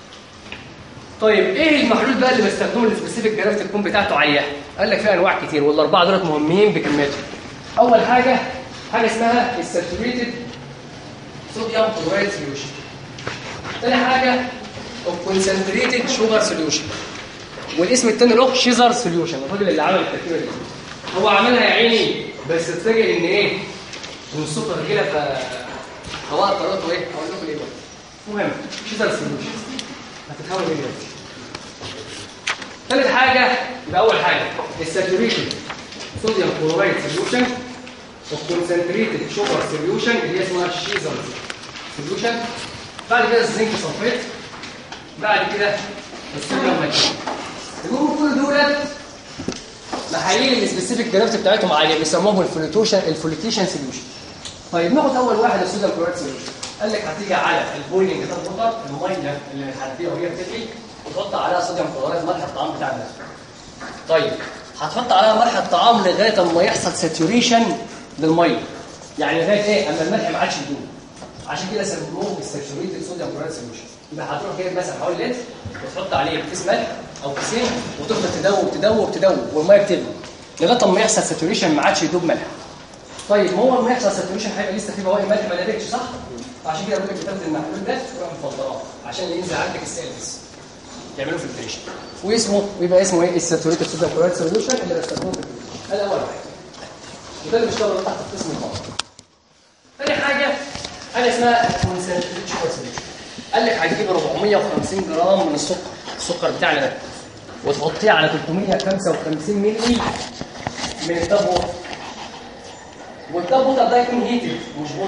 طيب ايه المحلول بقى اللي بستخدمه السبيسيفيك جرافيتي تكون بتاعته عاليه قال لك في انواع كتير والاربعه دولت مهمين بكميتهم اول حاجه حاجه اسمها الساتوريتد صوديوم كلورايد سوليوشن تاني حاجه كونسنتريتد شوجر سوليوشن والاسم التاني له شيزر سوليوشن الراجل اللي عمل التركيبه دي هو عملها يا عيني بس اتفاجئ ان ايه ان السكر كده ف هو طريقته ايه هقول لكم ايه بقى المهم شيزر سوليوشن هتتحول ايه دلوقتي ثالث حاجه يبقى اول حاجه الساتوريشن صوديوم كلورايد سوليوشن والكونسنتريتد شوجر سوليوشن اللي هي اسمها الشيزر سوليوشن بعد كده الزنك صلفات بعد كده الصوديوم ماجنيت الجروب كل دولت محاليل السبيسيفيك جرافيتي بتاعتهم عاليه بيسموهم الفلوتيشن الفلوتيشن سوليوشن طيب ناخد اول واحد الصوديوم كلورايد سوليوشن قال لك هتيجي على البويلنج ده الوتر الميه اللي هتديها وهي بتغلي وتحط عليها صوديوم كلورايد ملح الطعام بتاعنا طيب هتحط عليها ملح الطعام لغايه اما يحصل ساتوريشن للميه يعني لغايه ايه اما الملح ما عادش يدوب عشان كده سموه الساتوريتد صوديوم كلورايد سوليوشن يبقى هتروح جايب مثلا حوالي لتر وتحط عليه كيس ملح او كيسين وتفضل تدوب تدوب تدوب والميه بتغلي لغايه اما يحصل ساتوريشن ما عادش يدوب ملح طيب ما هو لما يحصل ساتوريشن هيبقى لسه في بواقي ملح ما دابتش صح عشان كده بقول لك بتاخد المحلول ده وتروح مفضلاه عشان ينزل عندك السيلفس يعملوا فلتريشن واسمه ويبقى اسمه ايه الساتوريتد صوديوم كلورايد سوليوشن اللي بستخدمه في الفلتريشن هذا اول واحد وده اللي بيشتغل تحت القسم الخاص ثاني حاجه حاجه اسمها كونسنتريت شوجر سوليوشن قال لك هتجيب 450 جرام من السكر السكر بتاعنا ده وتحطيه على 355 مللي من التاب ووتر والتاب ووتر ده يكون هيتد مش بويل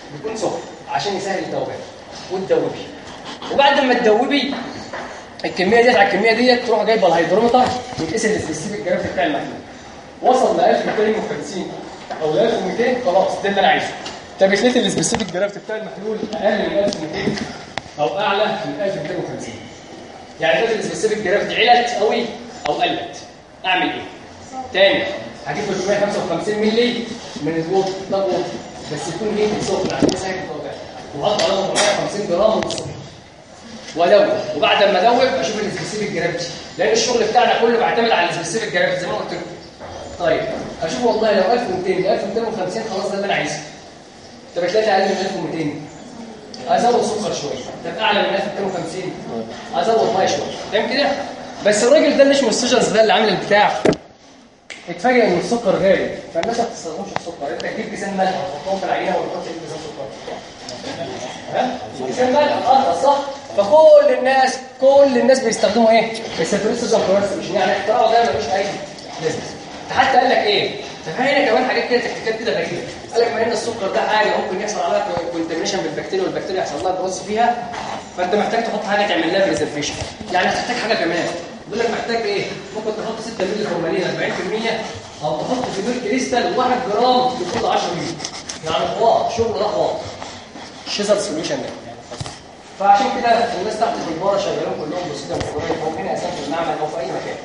بيكون سخن عشان يسهل الذوبان وتدوبي وبعد ما تدوبي الكميه ديت على الكميه ديت تروح جايبه الهيدرومتر وتقيس السبيسيفيك جرافيتي بتاع المحلول وصل ل 1250 او ل 1200 خلاص ده اللي انا عايزه طب لقيت السبيسيفيك جرافيتي بتاع المحلول اقل من 1200 او اعلى من 1250 يعني لقيت السبيسيفيك جرافيتي علت قوي او قلت اعمل ايه تاني هجيب 355 مللي من الوقت ده وقت بس يكون ايه سخن عشان يسهل التوقيت وحط على 450 جرام من الصبح وادوب وبعد ما ادوب اشوف السبيسيفيك جرافيتي لان الشغل بتاعنا كله بيعتمد على السبيسيفيك جرافيتي زي ما قلت لكم طيب اشوف والله لو 1200 ل 1250 خلاص ده اللي انا عايزه طب هتلاقي اقل من 1200 ازود سكر شويه طب اعلى من 1250 ازود ميه شويه تمام كده بس الراجل ده مش مستشرس ده اللي عامل البتاع اتفاجئ ان السكر غالي فالناس ما بتستخدمش السكر انت تجيب كيسان ملح وتحطهم في العينه وتحط فيه كيسان سكر ها كيسان ملح اه صح فكل الناس كل الناس بيستخدموا ايه الساتوريسيزم كورس مش يعني اختراعه ده ملوش اي لازمه حتى قال لك ايه تفهمنا كمان حاجات كده تكتيكات كده غريبه قال لك ما ان السكر ده حاجه ممكن يحصل عليها كونتامينيشن بالبكتيريا والبكتيريا يحصل لها بروس فيها فانت محتاج تحط حاجه تعمل لها بريزرفيشن يعني هتحتاج حاجه كمان بيقول لك محتاج ايه ممكن تحط 6 مللي فورمالين 40% او تحط في ميل كريستال 1 جرام لكل 10 مللي يعني حوار شغل ده حوار شيزر سوليوشن ده فعشان كده الناس تحت في الباره شغالين كلهم بسيطه مفروض او هنا اساسا في المعمل او في اي مكان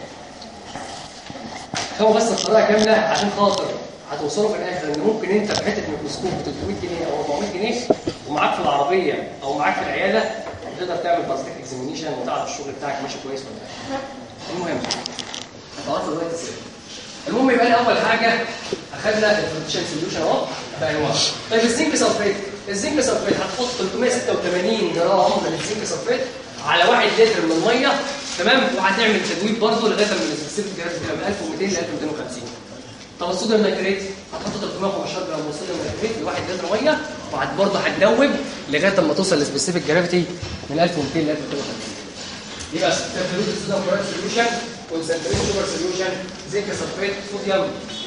هو بس الطريقه كامله عشان خاطر هتوصلوا في الاخر ان ممكن انت بحته ميكروسكوب ب 300 جنيه او 400 جنيه ومعاك في العربيه او معاك في العياده تقدر تعمل بلاستيك اكزامينيشن وتعرف الشغل بتاعك ماشي كويس ولا لا المهم هتعرفوا دلوقتي ازاي المهم يبقى انا اول حاجه اخذنا الفلوتيشن سوليوشن اهو بانواع طيب الزنك سلفيت الزنك سلفيت هتحط 386 جرام من الزنك سلفيت على 1 لتر من الميه تمام وهتعمل تدويب برضه لغايه ما السبيسيفيك جرام تبقى من 1200 ل 1250 طب الصوديوم نيتريت هتحط 315 جرام من الصوديوم نيتريت لواحد لتر ميه وهت برضه هتدوب لغايه ما توصل للسبيسيفيك جرافيتي من 1200 ل 1250 يبقى تفلوت الصوديوم كلوريد سوليوشن كونسنتريت شوجر سوليوشن زنك سلفيت صوديوم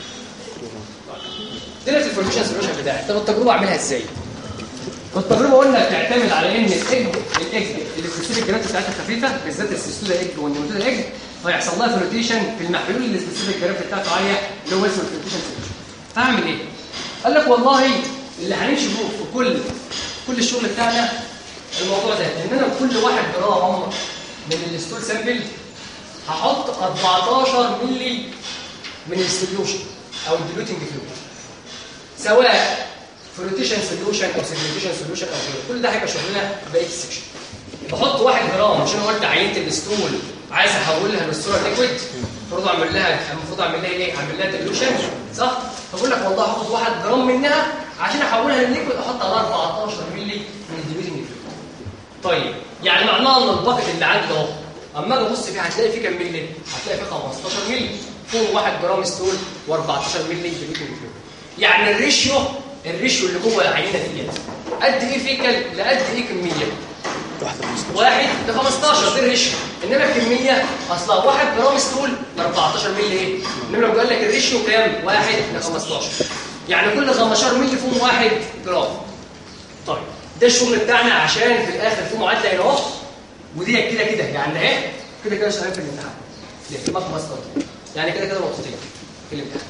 دلوقتي الفورميشن سوليوشن بتاعي طب التجربه اعملها ازاي التجربه قلنا بتعتمد على ان الايج الايج السبيسيفيك جرافيتي بتاعتها خفيفه بالذات السيستولا ايج والنيوتولا ايج فيحصل لها فلوتيشن في المحلول اللي السبيسيفيك جرافيتي بتاعته عاليه اللي هو اسمه الفلوتيشن سوليوشن هعمل ايه قال لك والله اللي هنمشي في كل كل الشغل بتاعنا الموضوع ده ان انا كل واحد جرام من الستول سامبل هحط 14 مللي من السوليوشن او الديلوتنج فلويد سواء فلوتيشن سوليوشن او سيجمنتيشن سوليوشن او غيره كل ده هيبقى شغلنا بقيه السكشن بحط 1 جرام عشان قلت عينه الستول عايز احولها للصوره ليكويد المفروض اعمل لها المفروض اعمل لها ايه اعمل لها ديلوشن صح فبقول لك والله هاخد 1 جرام منها عشان احولها للليكويد احط على 14 مللي من الديلوتنج فلويد طيب يعني معناها ان الباكت اللي عندي ده اهو اما اجي ابص فيه هتلاقي فيه كام مللي هتلاقي فيه 15 مللي فوق 1 جرام ستول و14 مللي ديلوتنج فلويد يعني الريشيو الريشيو اللي جوه العينه ديت قد ايه فيكال لقد ايه كميه واحد ل 15 ده الريشيو انما الكميه اصلا 1 جرام ستول ل 14 مللي ايه انما لو قال لك الريشيو كام 1 ل 15 يعني كل 15 مللي فيهم 1 جرام طيب ده الشغل بتاعنا عشان في الاخر في معادله هنا اهو ودي كده كده يعني اهي كده كده شغالين في الامتحان دي في ماك ماستر يعني كده كده نقطتين في الامتحان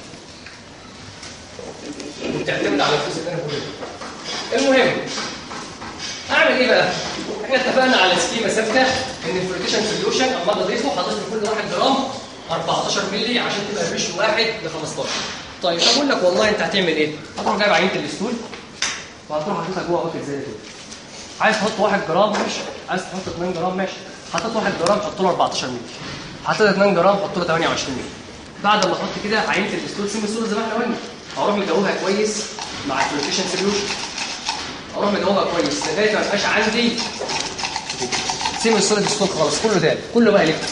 وبتعتمد على الفلوس اللي انا بقولها المهم اعمل ايه بقى احنا اتفقنا على سكيما ثابته ان الفلوتيشن سوليوشن اما اضيفه حاطط له كل 1 جرام 14 مللي عشان تبقى الريشيو 1 ل 15 طيب اقول لك والله انت هتعمل ايه هتروح جايب عينه الستول وهتروح حاططها جوه باكت زي كده عايز تحط 1 جرام ماشي عايز تحط 2 جرام ماشي حطيت 1 جرام حط له 14 مللي حطيت 2 جرام حط له 28 مللي بعد ما احط كده عينه الستول سيمي سوليد زي ما احنا قلنا هروح مدوبها كويس مع الفلوتيشن سوليوشن اروح مدوبها كويس لغايه ما يبقاش عندي سيمي سوليد ستول خالص كله ده كله بقى ليكويد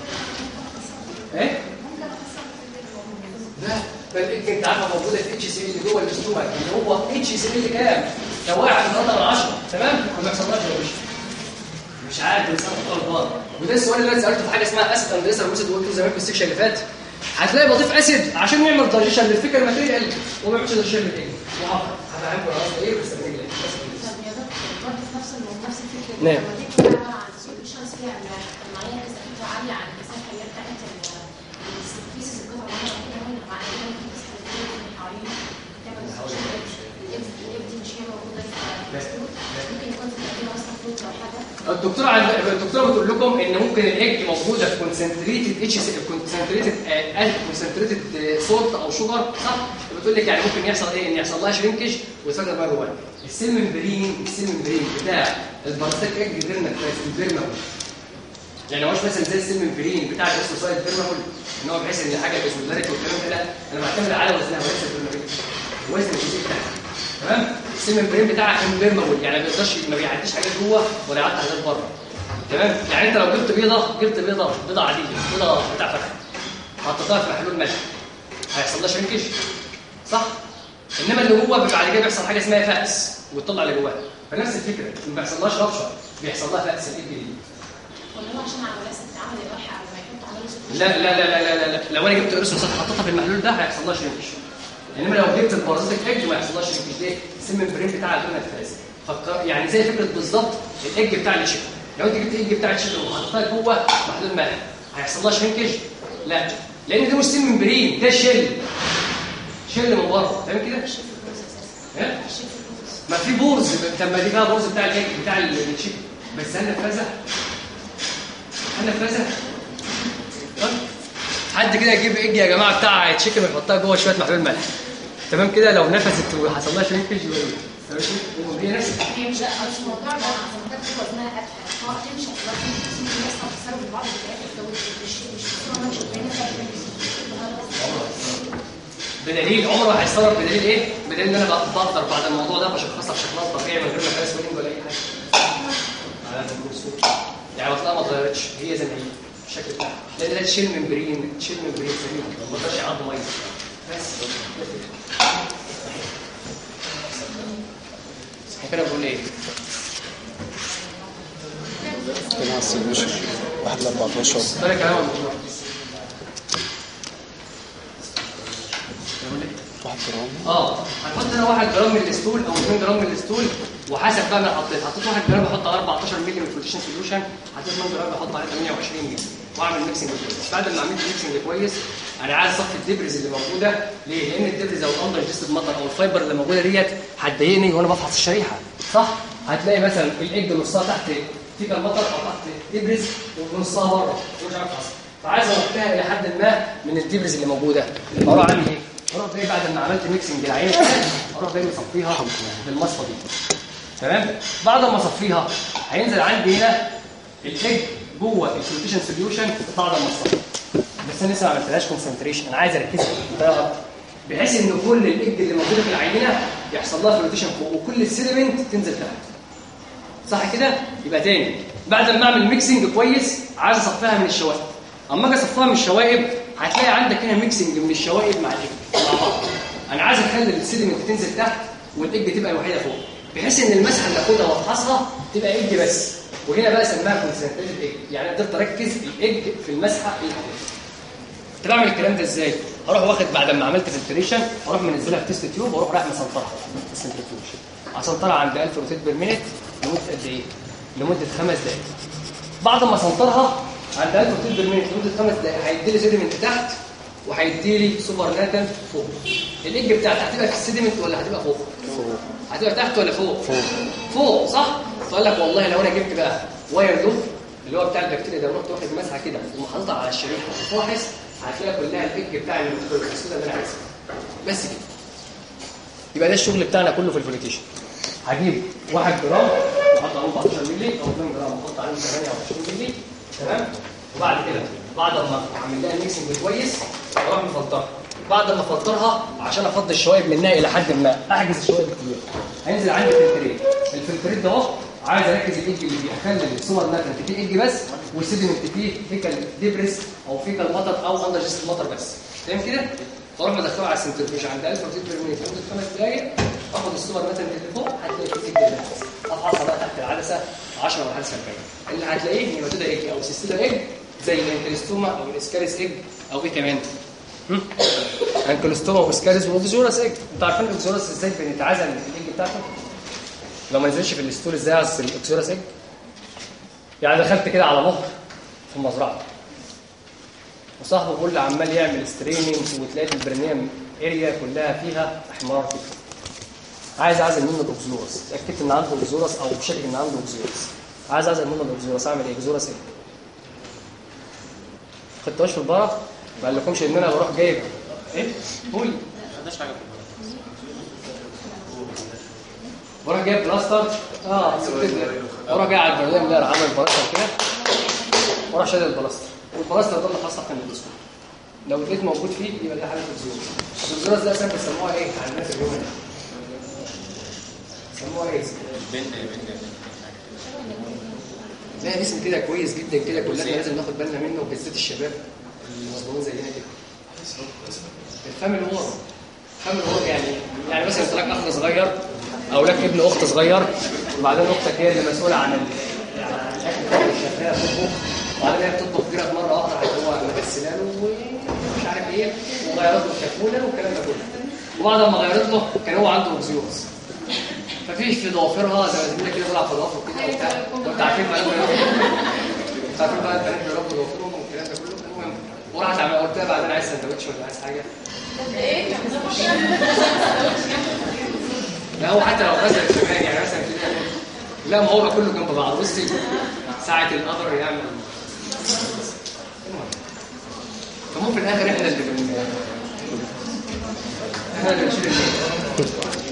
ايه لا بل انت عارفه موجوده في اتش سي اللي جوه الاستومك اللي هو اتش سي اللي كام لو واحد 3 من 10 تمام ما بيحصلناش يا باشا مش عارف بس انا غلطان وده السؤال اللي انا سالته في حاجه اسمها اسيد اندريسر ميثود قلته زمان في السكشن اللي فات هتلاقي بضيف اسيد عشان يعمل دايجيشن للفكر ماتيريال وما يعملش دايجيشن للايه وهفهمكم انا قصدي ايه بس نعم الدكتوره عند الدكتوره بتقول لكم ان ممكن الايج موجوده في كونسنتريتد اتش سي كونسنتريتد كونسنتريتد سولت او شوجر صح بتقول لك يعني ممكن يحصل ايه ان يحصل لها شرينكج ويسكر بقى جواها السيل ممبرين السيل ممبرين بتاع الباراسيت ايج غير نفاذ الفيرمول يعني هوش مثلا زي السيل ممبرين بتاع الاكسوسايد فيرمول ان هو بحيث ان حاجه بسولاريتي والكلام ده لا انا بعتمد على وزنها وليس الفيرمول وزن الجزيء بتاعها تمام السيل ممبرين بتاعها انفيرمول يعني ما بيقدرش ما بيعديش حاجات جوه ولا يعدي حاجات بره تمام يعني انت لو جبت بيضه جبت بيضه بيضه عاديه بيضه بتاع فتح حطيتها في محلول ملح هيحصل لها شرينكج صح انما اللي جوه بيبقى بعد كده بيحصل حاجه اسمها فأس وتطلع اللي جواها فنفس الفكره ما بيحصلهاش ربشه بيحصل لها فأس الايد دي لا لا لا لا لا لا لو انا جبت ارسل حطيتها في المحلول ده هيحصل لها شرينكج انما لو جبت البارازيتيك ايج ما يحصلهاش شرينكج ليه السم البرين بتاع الدنيا فاز فكر يعني زي فكره بالظبط الايج بتاع الشيكن لو انت جبت الايج بتاع الشيكن وحطيتها جوه محلول ملح هيحصل لها شرينكج لا لان ده مش سم ممبرين ده شل شل من بره فاهم كده ما في بورز طب ما دي فيها بورز بتاع الايه بتاع الشيكن بس هل نفذها هل نفذها حد كده يجيب ايج يا جماعه بتاع تشيكن ويحطها جوه شويه محلول ملح تمام كده لو نفست وحصل لها شرينكج يبقى ايه هي نفس هي مش لا مش موضوع ده عشان كده وزنها اتقل هو اكيد مش هتبقى في ناس بتتصرف بعض الحاجات مش مش بدليل عمره هيتصرف بدليل ايه؟ بدليل ان انا بقدر بعد الموضوع ده بشخصها بشكلها طبيعي من غير ما فيها سوينج ولا اي حاجه. على الميكروسكوب. يعني بطلها ما اتغيرتش هي زي ما هي الشكل بتاعها لان ده تشيل ممبرين تشيل ممبرين سليم ما تقدرش يعض ميه بس احنا كده بنقول ايه؟ كده على السوليوشن 1 ل 14 ده كلام الموضوع 1 جرام اه هنحط هنا 1 جرام من الستول او 2 جرام من الستول وحسب بقى انا حطيت حطيت 1 جرام بحط على 14 مللي من الفلوتيشن سوليوشن حطيت 2 جرام بحط عليه 28 مللي واعمل ميكسنج كويس بعد ما عملت ميكسنج كويس انا عايز اصفي الدبرز اللي موجوده ليه؟ لان الدبرز او الاندر جيستد مطر او الفايبر اللي موجوده ديت هتضايقني وانا بفحص الشريحه صح؟ هتلاقي مثلا الايج نصها تحت فيك المطر او تحت دبرز ونصها بره مش عارف اصلا فعايز اوقفها الى حد ما من الدبرز اللي موجوده اروح اعمل ايه؟ اروح جاي بعد ما عملت ميكسنج العين اروح جاي مصفيها بالمصفى دي تمام بعد ما اصفيها هينزل عندي هنا الايج جوه الفلوتيشن سوليوشن بعد ما اصفيها بس انا لسه ما عملتلهاش كونسنتريشن انا عايز اركزها بطريقه اكتر بحيث ان كل الايج اللي موجوده في العينه يحصل لها فلوتيشن فوق وكل السيدمنت تنزل تحت صح كده يبقى تاني بعد ما اعمل ميكسنج كويس عايز اصفيها من الشوائب اما اجي اصفيها من الشوائب هتلاقي عندك هنا ميكسنج من الشوائب مع الايج مع بعض انا عايز اخلي السيدمنت تنزل تحت والايج تبقى الوحيده فوق بحيث ان المسحه اللي اخدها وافحصها تبقى ايج بس وهنا بقى سماها كونسنتريتد ايج يعني قدرت اركز الايج في المسحه اللي هاخدها كنت بعمل الكلام ده ازاي اروح واخد بعد ما عملت فلتريشن اروح منزلها في تيست تيوب واروح رايح مسنطرها في السنترفيوج اسنطرها عند 1000 روتيت بير مينيت لمده قد ايه لمده خمس دقائق بعد ما اسنطرها عند 1000 روتيت بير مينيت لمده خمس دقائق هيدي لي سيدمنت تحت وهيدي لي سوبر ناتال فوق الايج بتاعتها هتبقى في السيدمنت ولا هتبقى فوق فوق هتبقى تحت ولا فوق فوق فوق صح فقال لك والله لو انا جبت بقى واير لوب اللي هو بتاع البكتيريا ده ورحت واخد مسحه كده ومحطوطها على الشريحه وفاحص هتلاقي كلها الايج بتاع السودا اللي انا عايزها بس كده يبقى ده الشغل بتاعنا كله في الفوليتيشن هجيب 1 جرام واحط عليه 14 مللي او 2 جرام واحط عليه 28 مللي تمام وبعد كده بعد ما اعمل لها ميكسنج كويس اروح مفلترها بعد ما افلترها عشان افضي الشوائب منها الى حد ما احجز الشوائب كتير هينزل عندي فلترين الفلترين ده اهو عايز اركز الايج اللي فيه اخلي السوبر ناترنت فيه ايج بس والسيدمنت فيه فيكال ديبريس او فيكال مطر او اندر جيست مطر بس فاهم كده فاروح مدخله على السنترفيوج عند 1000 روتيت بير مينيت لمده خمس دقائق اخد السوبر ناترنت اللي فوق هتلاقي فيه ايج بس افحصها بقى تحت العدسه 10 ولا 40 اللي هتلاقيه هيماتودا ايج او سيستيلا ايج زي الانترستوما او الاسكاريس ايج او ايه كمان انكلوستوما واسكاريس واوكزورس ايج انتوا عارفين الاوكزورس ازاي بنتعزل من الايج بتاعته لو ما نزلش في الستول ازاي على الاوكزورس ايج يعني دخلت كده على مخ في المزرعه وصاحبه بيقول لي عمال يعمل ستريمينج وتلاقي البرنامج اريا كلها فيها احمرار كده عايز اعزل منه الاكزورس اتاكدت ان عنده اكزورس او بشكل ان عنده اكزورس عايز اعزل منه الاكزورس اعمل ايه اكزورس ايه خدتوش في البرة ما قالكمش ان انا بروح جايب ايه قول بروح جايب بلاستر اه سبت بروح جاي على البرنامج ده عامل بلاستر كده واروح شادد البلاستر والبلاستر ده اللي خاصه في الديسكو لو لقيت موجود فيه يبقى ده حاله اكزورس الاكزورس ده اصلا بيسموها ايه على الناس اليوم ده بيسموها ايه لا اسم كده كويس جدا كده كلنا لازم ناخد بالنا منه وبالذات الشباب المظلومين زينا كده الفم الورم الفم الورم يعني يعني مثلا انت لك اخ صغير او لك ابن اخت صغير وبعدين اختك هي اللي مسؤوله عن ال- يعني عن الاكل بتاع الشفاء بتطبخ وبعدين هي بتطبخ كده مره واحده هو مغسله له ومش عارف ايه وغيرت له الكفونه والكلام ده كله وبعد ما غيرت له كان هو عنده اوكسيوز ففيش في ضوافرها زي ما زميلك كده بيلعب في ضوافره كده وبتاع وانت عارفين بقى انت عارفين بقى البنات بيربوا ضوافرهم والكلام ده كله المهم وراحت عملت قلت لها بعدين عايز سندوتش ولا عايز حاجه لا هو حتى لو غسل كمان يعني مثلا كده لا ما هو بقى كله جنب بعض بصي ساعة القدر يعمل المهم. فممكن في الاخر احنا اللي بن احنا اللي بنشيل الليل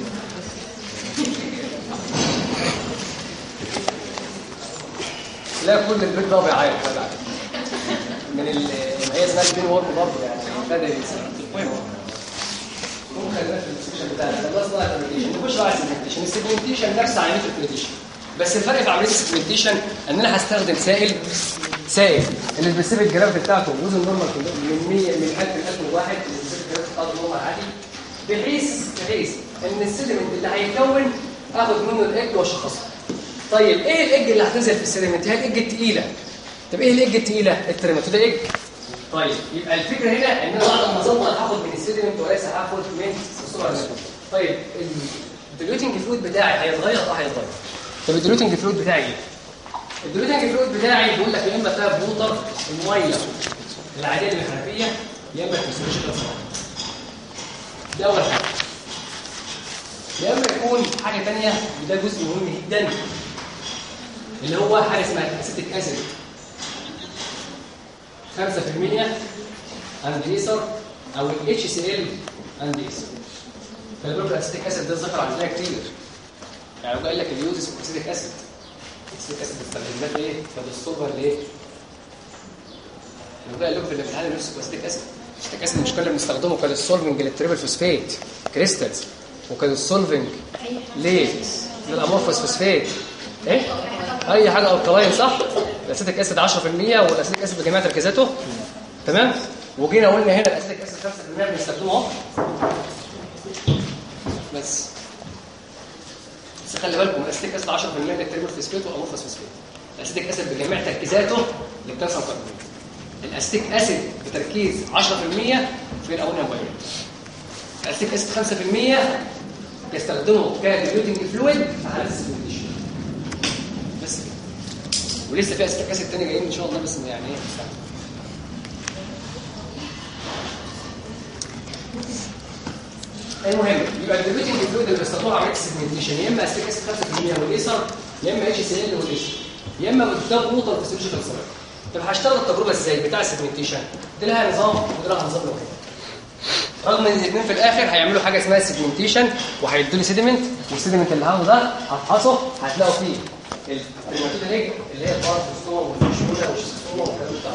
لا كل البيت ده بيعيط ولا عارف. من ال ما هي اسمها البين وورم برضه يعني بدأ الانسان المهم ممكن خلينا في الديسكشن بتاعنا خلصنا الفرمنتيشن نخش بقى على السيجمنتيشن السيجمنتيشن نفس عمليه الفرمنتيشن بس الفرق في عمليه السيجمنتيشن ان انا هستخدم سائل سائل السبيسيفيك جرافيتي بتاعته وزن نورمال من 100 من 1000 ل 1001 السبيسيفيك جرافيتي بتاعته نورمال عادي بحيث بحيث ان السيدمنت اللي هيتكون اخد منه الايج واشخصه طيب ايه الايج اللي هتنزل في السيدمنت هي الايج الثقيله طب ايه الايج الثقيله التريماتودا ايج طيب يبقى الفكره هنا ان انا بعد ما اظبط هاخد من السيدمنت وليس هاخد من الصوره الناتجة. طيب الديلوتنج فلويد بتاعي هيتغير اه هيتغير طب الديلوتنج فلويد بتاعي ايه الديلوتنج فلويد بتاعي بيقول لك يا اما تاب ووتر الميه العاديه اللي من الحنفيه يا اما الكونسنتريشن ده اول حاجه يا اما يكون حاجه ثانيه وده جزء مهم جدا اللي هو حاجه اسمها الاسيتيك اسيد 5% اند ايثر او ال HCl اند ايثر خلي بالك الاسيتيك اسيد ده ذكر عندنا كتير يعني هو قال لك اليوزز اوف اسيتيك اسيد الاسيتيك اسيد بيستخدم ايه فبالصوبر ليه هو قال لكم في الامتحان نفس الاسيتيك اسيد الاسيتيك اسيد مش كنا بنستخدمه كالسولفنج للتريبل فوسفات كريستالز وكالسولفنج ليه للامورفوس فوسفات ايه اي حاجه الكلاين صح الاسيتيك اسيد 10% والاسيتيك اسيد بجميع تركيزاته تمام وجينا قلنا هنا الاسيتيك اسيد 5% بنستخدمه اهو بس بس خلي بالكم الاسيتيك اسيد 10% للتريبل فوسفات والامورفوس فوسفات الاسيتيك اسيد بجميع تركيزاته للكالسيوم كربونات الاسيتيك اسيد بتركيز 10% في الامونيوم بايريت الاسيتيك اسيد 5% يستخدمه كديلوتنج فلويد في حالات السيموليشن بس كده ولسه في اسيتيك اسيد تاني جايين ان شاء الله بس يعني ايه مستعجل. المهم يبقى الديلوتنج فلويد اللي بيستخدموه عمليه السيجمنتيشن يا اما اسيتيك اسيد 5% والايثر يا اما اتش سي ال والايثر يا اما بتداب ووتر في سوليوشن سيرفر طب هشتغل التجربه ازاي بتاع السيجمنتيشن دي لها نظام ودي لها نظام لوحدها رغم ان الاثنين في الاخر هيعملوا حاجه اسمها سيجمنتيشن وهيدوا لي سيدمنت والسيدمنت اللي هاخده ده هفحصه هتلاقوا فيه البريماتيد ريج اللي هي البارت والصوم والشوله والشيستوما والكلام بتاع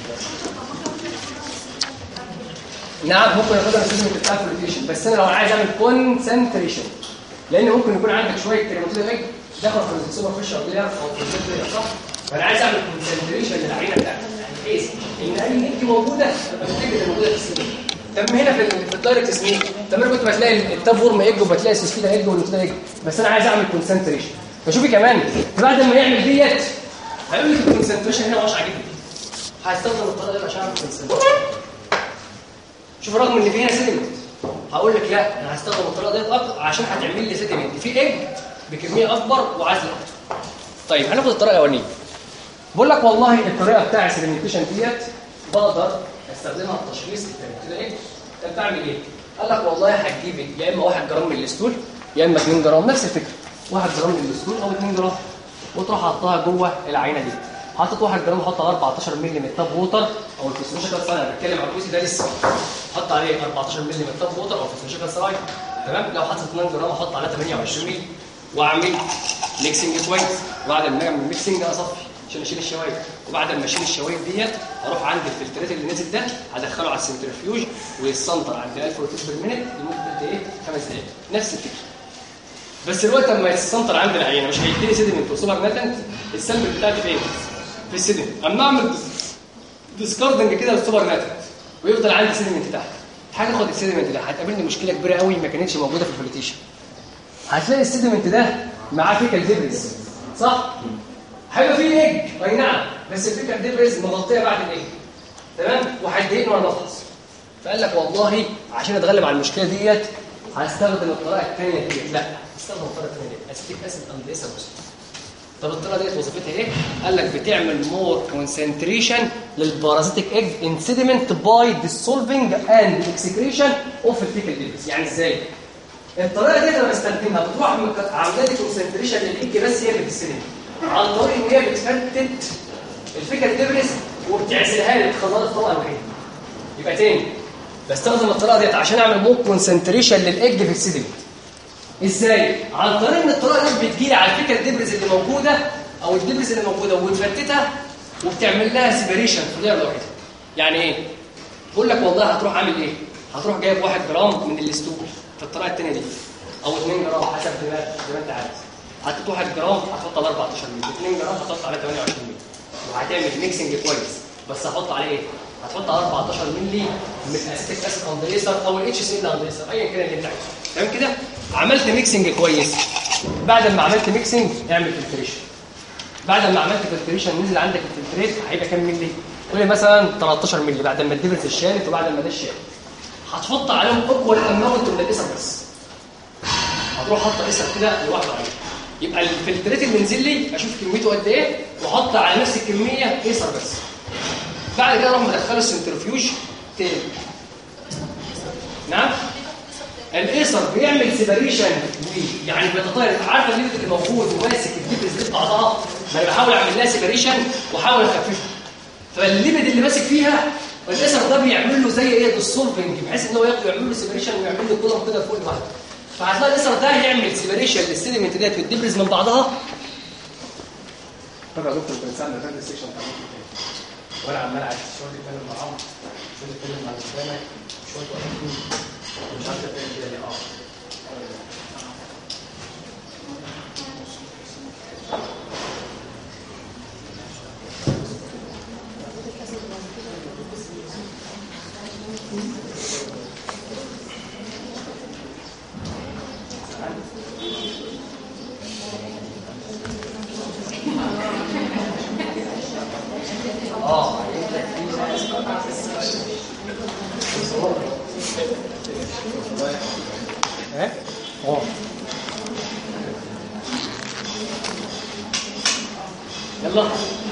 نعم ممكن اخدها السيجمنت بتاع الفلوتيشن بس انا لو عايز اعمل كونسنتريشن لان ممكن يكون عندك شويه بريماتيد ريج دخلوا في السوبر فيشر لير او في الزيت لير صح فانا عايز اعمل كونسنتريشن للعينه بتاعتي بحيث ان اي نيك موجوده ابقى محتاج اللي موجوده في السيجمنت طب هنا في ال- في الدايركت سنيك طب انا كنت بتلاقي التاب ورم ايج وبتلاقي السوسفيدا ايج والنوتيدا ايج بس انا عايز اعمل كونسنتريشن فشوفي كمان بعد ما يعمل ديت هيقول لك الكونسنتريشن هنا مش عاجبني هستخدم الطريقه دي عشان اعمل كونسنتريشن شوف رغم ان في هنا سيدمنت هقول لك لا انا هستخدم الطريقه دي أكتر عشان هتعمل لي سيدمنت في ايج بكميه اكبر وعزل اكتر طيب هناخد الطريقه الاولانيه بقول لك والله الطريقه بتاع السيدمنتيشن ديت بقدر استخدمها في تشخيص الترم كده ايه طب بعمل ايه قال لك والله هتجيب يا اما 1 جرام من الستول يا اما 2 جرام نفس الفكره 1 جرام من الستول او 2 جرام وتروح حطها جوه العينه دي حاطط 1 جرام حط على 14 مللي من التاب ووتر او الفسفوشيكال سلايد انا بتكلم على الجزء ده لسه حط عليه 14 مللي من التاب ووتر او الفسفوشيكال سلايد تمام لو حطيت 2 جرام احط عليه 28 مللي واعمل ميكسنج كويس وبعد ما اعمل ميكسنج اصفي عشان اشيل الشوايب وبعد ما اشيل الشوايب ديت اروح عند الفلترات اللي نازل ده هدخله على السنترفيوج ويتسنطر عند 1000 روتيت بير مينيت لمده قد ايه؟ خمس دقائق نفس الفكره بس الوقت لما يتسنطر عند العينه مش هيديني سيدمنت وسوبر ناتنت السامبل بتاعتي فين؟ في السيدمنت اما اعمل ديسكاردنج كده للسوبر ناتنت ويفضل عندي سيدمنت تحت حاجه اخد السيدمنت ده هتقابلني مشكله كبيره قوي ما كانتش موجوده في الفلوتيشن هتلاقي السيدمنت ده معاه فيكال ديبريز صح؟ هيبقى فيه ايج اي نعم بس الفيكال ديبريز مغطيه بعد الايج تمام وهيضايقني وانا بفحص فقال لك والله عشان اتغلب على المشكله ديت هستخدم الطريقه الثانيه ديت لا هستخدم الطريقه الثانيه ديت اسيتيك اسيد اند ايثر طب الطريقه ديت وظيفتها ايه؟ قال لك بتعمل مور كونسنتريشن للبارازيتيك ايج ان سيدمنت باي ديسولفينج اند اكسكريشن اوف الفيكال ديبريز يعني ازاي؟ الطريقه دي انا بستخدمها بتروح عامله لي كونسنتريشن للايج بس هي اللي في السينما عن طريق ان هي بتفتت الفكره تبرز وبتعزلها لي بتخلصها الطبقه الوحيده يبقى تاني بستخدم الطريقه ديت عشان اعمل مور كونسنتريشن للايج في السيدمنت ازاي عن طريق ان الطريقه دي بتجيلي على الفكره الدبرز اللي موجوده او الدبرز اللي موجوده وتفتتها وبتعمل لها سيبريشن في الدايره الوحيده يعني ايه بقول لك والله هتروح عامل ايه هتروح جايب 1 جرام من الاستول في الطريقه الثانيه دي او 2 جرام حسب دماغك زي ما انت عايز حطيت 1 جرام هتحط على 14 مللي 2 جرام هتحط على 28 مللي وهتعمل ميكسنج كويس بس هحط عليه ايه هتحط على 14 مللي من اسيتيك اسيد اندريسر او الاتش سي اندريسر ايا كان اللي انت عايزه تمام كده عملت ميكسنج كويس بعد ما عملت ميكسنج اعمل فلتريشن بعد ما عملت فلتريشن نزل عندك الفلتريت هيبقى كام مللي قول لي مثلا 13 مللي بعد ما الدبرز اتشالت وبعد ما ده اتشال هتحط عليهم اكبر اماونت من الاسر بس هتروح حاطه اسر كده لوحده عليه يبقى الفلتريت اللي نزل لي اشوف كميته قد ايه واحط على نفس الكميه اسر بس بعد كده اروح مدخله السنترفيوج تاني نعم الايسر بيعمل سيبريشن يعني بيتطاير عارفه الليمت اللي موجود وماسك الدبرز دي بعضها ما انا بحاول اعمل لها سيبريشن واحاول اخففها فالليمت اللي ماسك فيها الايسر ده بيعمل له زي ايه ديسولفنج بحيث ان هو ياخده يعمل له سيبريشن ويعمل له كولوم كده فوق لوحده فهتلاقي الايسر ده يعمل سيبريشن للسيدمنت ديت والدبرز من بعضها طبعا يا دكتور كنت سامع فاهم السيكشن بتاع وانا عمال عايز شويه اتكلم معاهم شويه اتكلم مع اللي شويه وقت مش عارف اتكلم كده ليه اه اه ايه اه يلا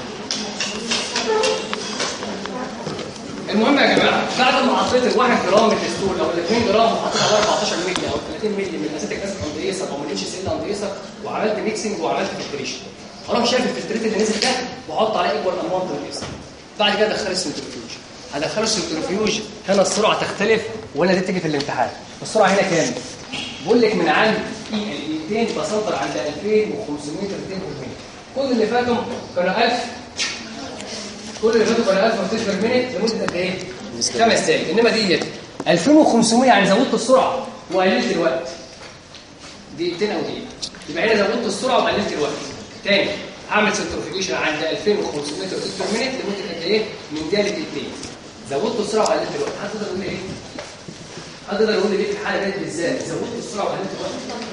المهم يا جماعه بعد ما حطيت الواحد جرام من الستول او الاثنين جرام وحطيت على 14 مللي او 30 مللي من اسيتيك اسيد انديسر او من اتش سي ال انديسر وعملت ميكسنج وعملت فلتريشن اروح شايف الفلتريت اللي نزل ده واحط عليه ايكوال اماونت من الاسم بعد كده ادخله السنترفيوج هدخله السنترفيوج هنا السرعه تختلف وهنا دي تيجي في الامتحان السرعه هنا كام بقول لك من عند اي ال 200 بسنتر عند 2500 200 كل اللي فاتوا كانوا 1000 كل اللي فاتوا كانوا 1000 روتيشن بير مينيت لمده قد ايه؟ خمس دقايق انما ديت 2500 يعني زودت السرعه وقللت الوقت دقيقتين او دقيقه يبقى هنا زودت السرعه وقللت الوقت تاني هعمل سنترفيوجن عند 2500 روتيشن بير مينيت لمده قد ايه؟ من دقيقه لدقيقتين زودت السرعه وقللت الوقت حد يقدر يقول لي ايه؟ حد يقدر يقول لي ليه في الحاله ديت بالذات زودت السرعه وقللت الوقت؟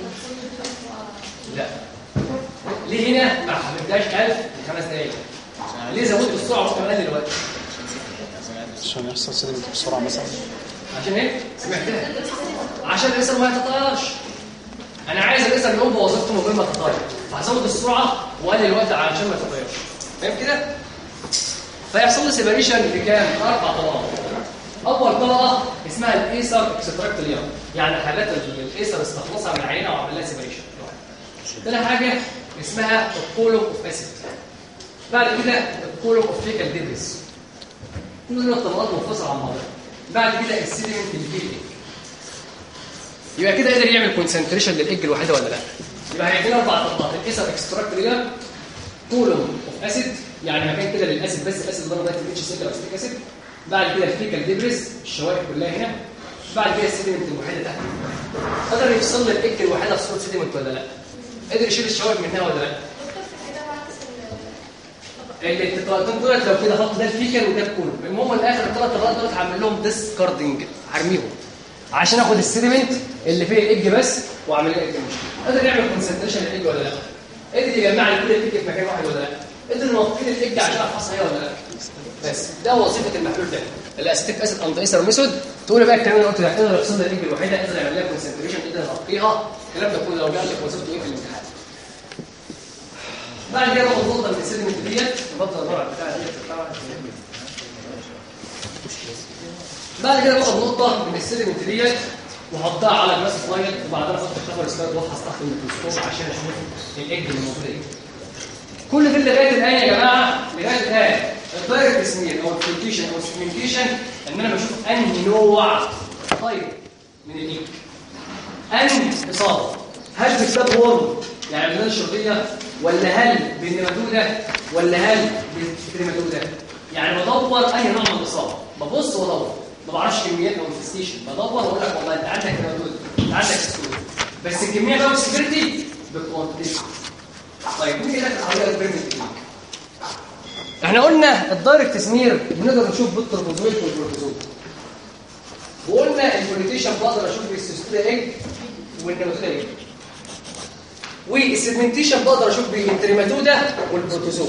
لا ليه هنا ما حملتهاش 1000 لخمس دقايق؟ ليه زودت السرعه وقت مقلل الوقت؟ عشان يحصل سيدمنت بسرعة مثلا عشان ايه؟ سمعتها عشان الاسر ما يتطيرش انا عايز الاسر يقوم بوظيفته من غير ما يتطير فهزود السرعه واقلل الوقت علشان ما يتطيرش فاهم كده؟ فيحصل لي سيبريشن بكام؟ اربع طبقات اول طبقه اسمها الايسر اكستراكت اليوم يعني حالات الايسر استخلصها من العينه وعمل لها سيبريشن تاني حاجه اسمها الكولوم اوف اسيد بعد كده الكولوم اوف فيكال ديبريس كل دول الطبقات منفصله عن بعضها بعد كده السيدمنت اللي فيه الايج يبقى كده قدر يعمل كونسنتريشن للايج الواحده ولا لا يبقى هيعمل اربع طبقات الايسر اكستراكت لير كولوم اوف اسيد يعني مكان كده للاسيد بس الاسيد اللي انا ضايف الاتش سي اسيتيك اسيد بعد كده الفيكال ديبريس الشوائب كلها هنا بعد كده السيدمنت الوحيده تحت قدر يفصل لي الايج الوحيده في صوره سيدمنت ولا لا قدر يشيل الشوائب منها ولا لا دكتور في كده بعكس ال- الاتفاقين دولت لو كده حط ده الفيكال وده الكولوم المهم الاخر الثلاث طبقات دولت هعمل لهم ديسكاردنج هرميهم عشان اخد السيدمنت اللي فيه الايج بس واعمل له ايج قدر يعمل كونسنتريشن للايج ولا لا قدر يجمع لي كل الايج في مكان واحد ولا لا قدر يوفر لي الايج عشان افحصها هي ولا لا بس ده وظيفه المحلول ده الاسيتيك اسيد اند ايسر ميثود تقول بقى الكلام اللي قلته ده قدر يفصل لي الايج الوحيده قدر يعمل لها كونسنتريشن قدر ينقيها الكلام ده كله لو جه لك وظيفته ايه في الامتحان بعد كده باخد نقطه من السيدمنت ديت بفضل ادور على البتاع ديت بتاع بعد كده باخد نقطه من السيدمنت ديت واحطها على جلاس سلايد وبعدين احط الكفر سلايد وافحص تحت الميكروسكوب عشان اشوف الايج اللي موجود ايه كل ده لغايه الان يا جماعه لغايه الان الدايركت تسمير او الفلتيشن او السيجمنتيشن ان انا بشوف انهي نوع طيب من الايج انهي اصابه هل بكتاب ورم يعني بدل الشرطيه ولا هل بالنماتوده ولا هل بالتريماتوده يعني بدور اي نوع من الاصابه ببص وادور ما بعرفش كميات او انفستيشن بدور واقول لك والله انت عندك نماتوده انت عندك سكوت بس الكميه بقى والسكيورتي بالكوانتيتي طيب مين اللي دخل عليها البريمنت احنا قلنا الدايركت تسمير بنقدر نشوف بالتربوزويد والبروتوزويد وقلنا البوليتيشن بقدر اشوف بالسيستودا ايج والنماتودا ايج والسيجمنتيشن بقدر اشوف بالانتريماتودا والبروتوزوم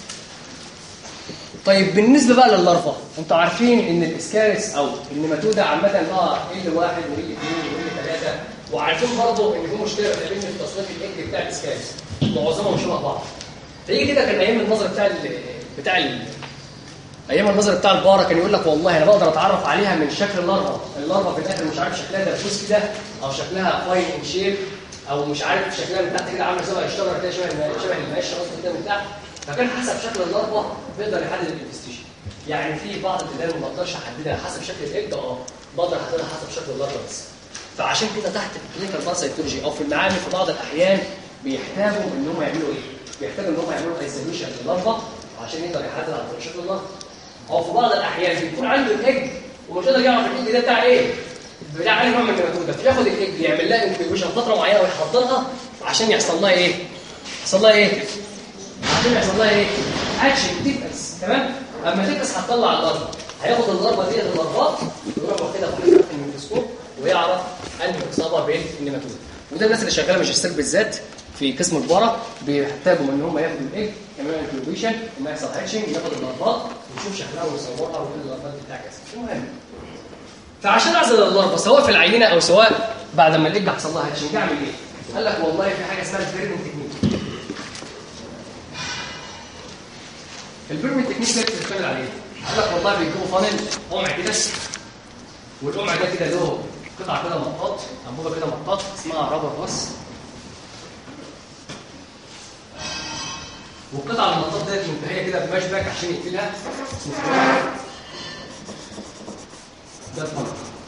طيب بالنسبه بقى لللارفا انتوا عارفين ان الاسكارس او النيماتودا عامه لها ال واحد وال اثنين وال ثلاثه وعارفين برضه ان في مشكله ما بين التصنيف الايج بتاع الاسكارس معظمهم شبه بعض فيجي كده كان ايام النظر بتاع ال بتاع ال ايام النظر بتاع الباره كان يقول لك والله انا بقدر اتعرف عليها من شكل اللارفا اللارفا في الاخر مش عارف شكلها دبوس كده او شكلها فاين ان شيب او مش عارف شكلها من تحت كده عامله شبه الشجره كده شبه شبه المقشه اصلا كده من تحت فكان حسب شكل اللارفا بيقدر يحدد الانفستيشن يعني في بعض البلدان ما بقدرش احددها حسب شكل الايج اه بقدر احددها حسب شكل اللارفا بس فعشان كده تحت الكلينيكال باراسيتولوجي او في المعامل في بعض الاحيان بيحتاجوا ان هم يعملوا ايه؟ بيحتاجوا ان هم يعملوا ايزوليشن لللارفا عشان يقدر يحدد عن طريق شكل اللارفا او في بعض الاحيان بيكون عنده الايج ومش قادر يعرف الايج ده بتاع ايه بتاع اي نوع من النباتات فياخد الايج يعمل لها انكيوبيشن فتره معينه ويحضرها عشان يحصل لها ايه يحصل لها ايه عشان يحصل لها ايه اكشن تفقس تمام اما تفقس هتطلع اللارفا هياخد اللارفا ديت اللارفات ويروح واخدها في الميكروسكوب ويعرف انهي اصابه بين النيماتود وده الناس اللي شغاله ماجستير بالذات في قسم البارة بيحتاجوا ان هم ياخدوا الايج يعملوا انكيوبيشن ان يحصل هاتشنج ياخد اللارفات ويشوف شكلها ويصورها ويقول اللارفات دي بتاع كذا المهم فعشان اعزل اللارفا سواء في العينه او سواء بعد ما الايج حصل لها هاتشنج اعمل ايه؟ قال لك والله في حاجه اسمها البيرمنت تكنيك البيرمنت تكنيك ده بتشتغل عليه قال لك والله بيجيبوا فانل قمع كده والقمع ده كده له قطعه كده مطاط انبوبه كده مطاط اسمها رابر باس والقطعه المطاط ديت منتهيه كده بمشبك عشان يقفلها اسمه فانل. ده الفانل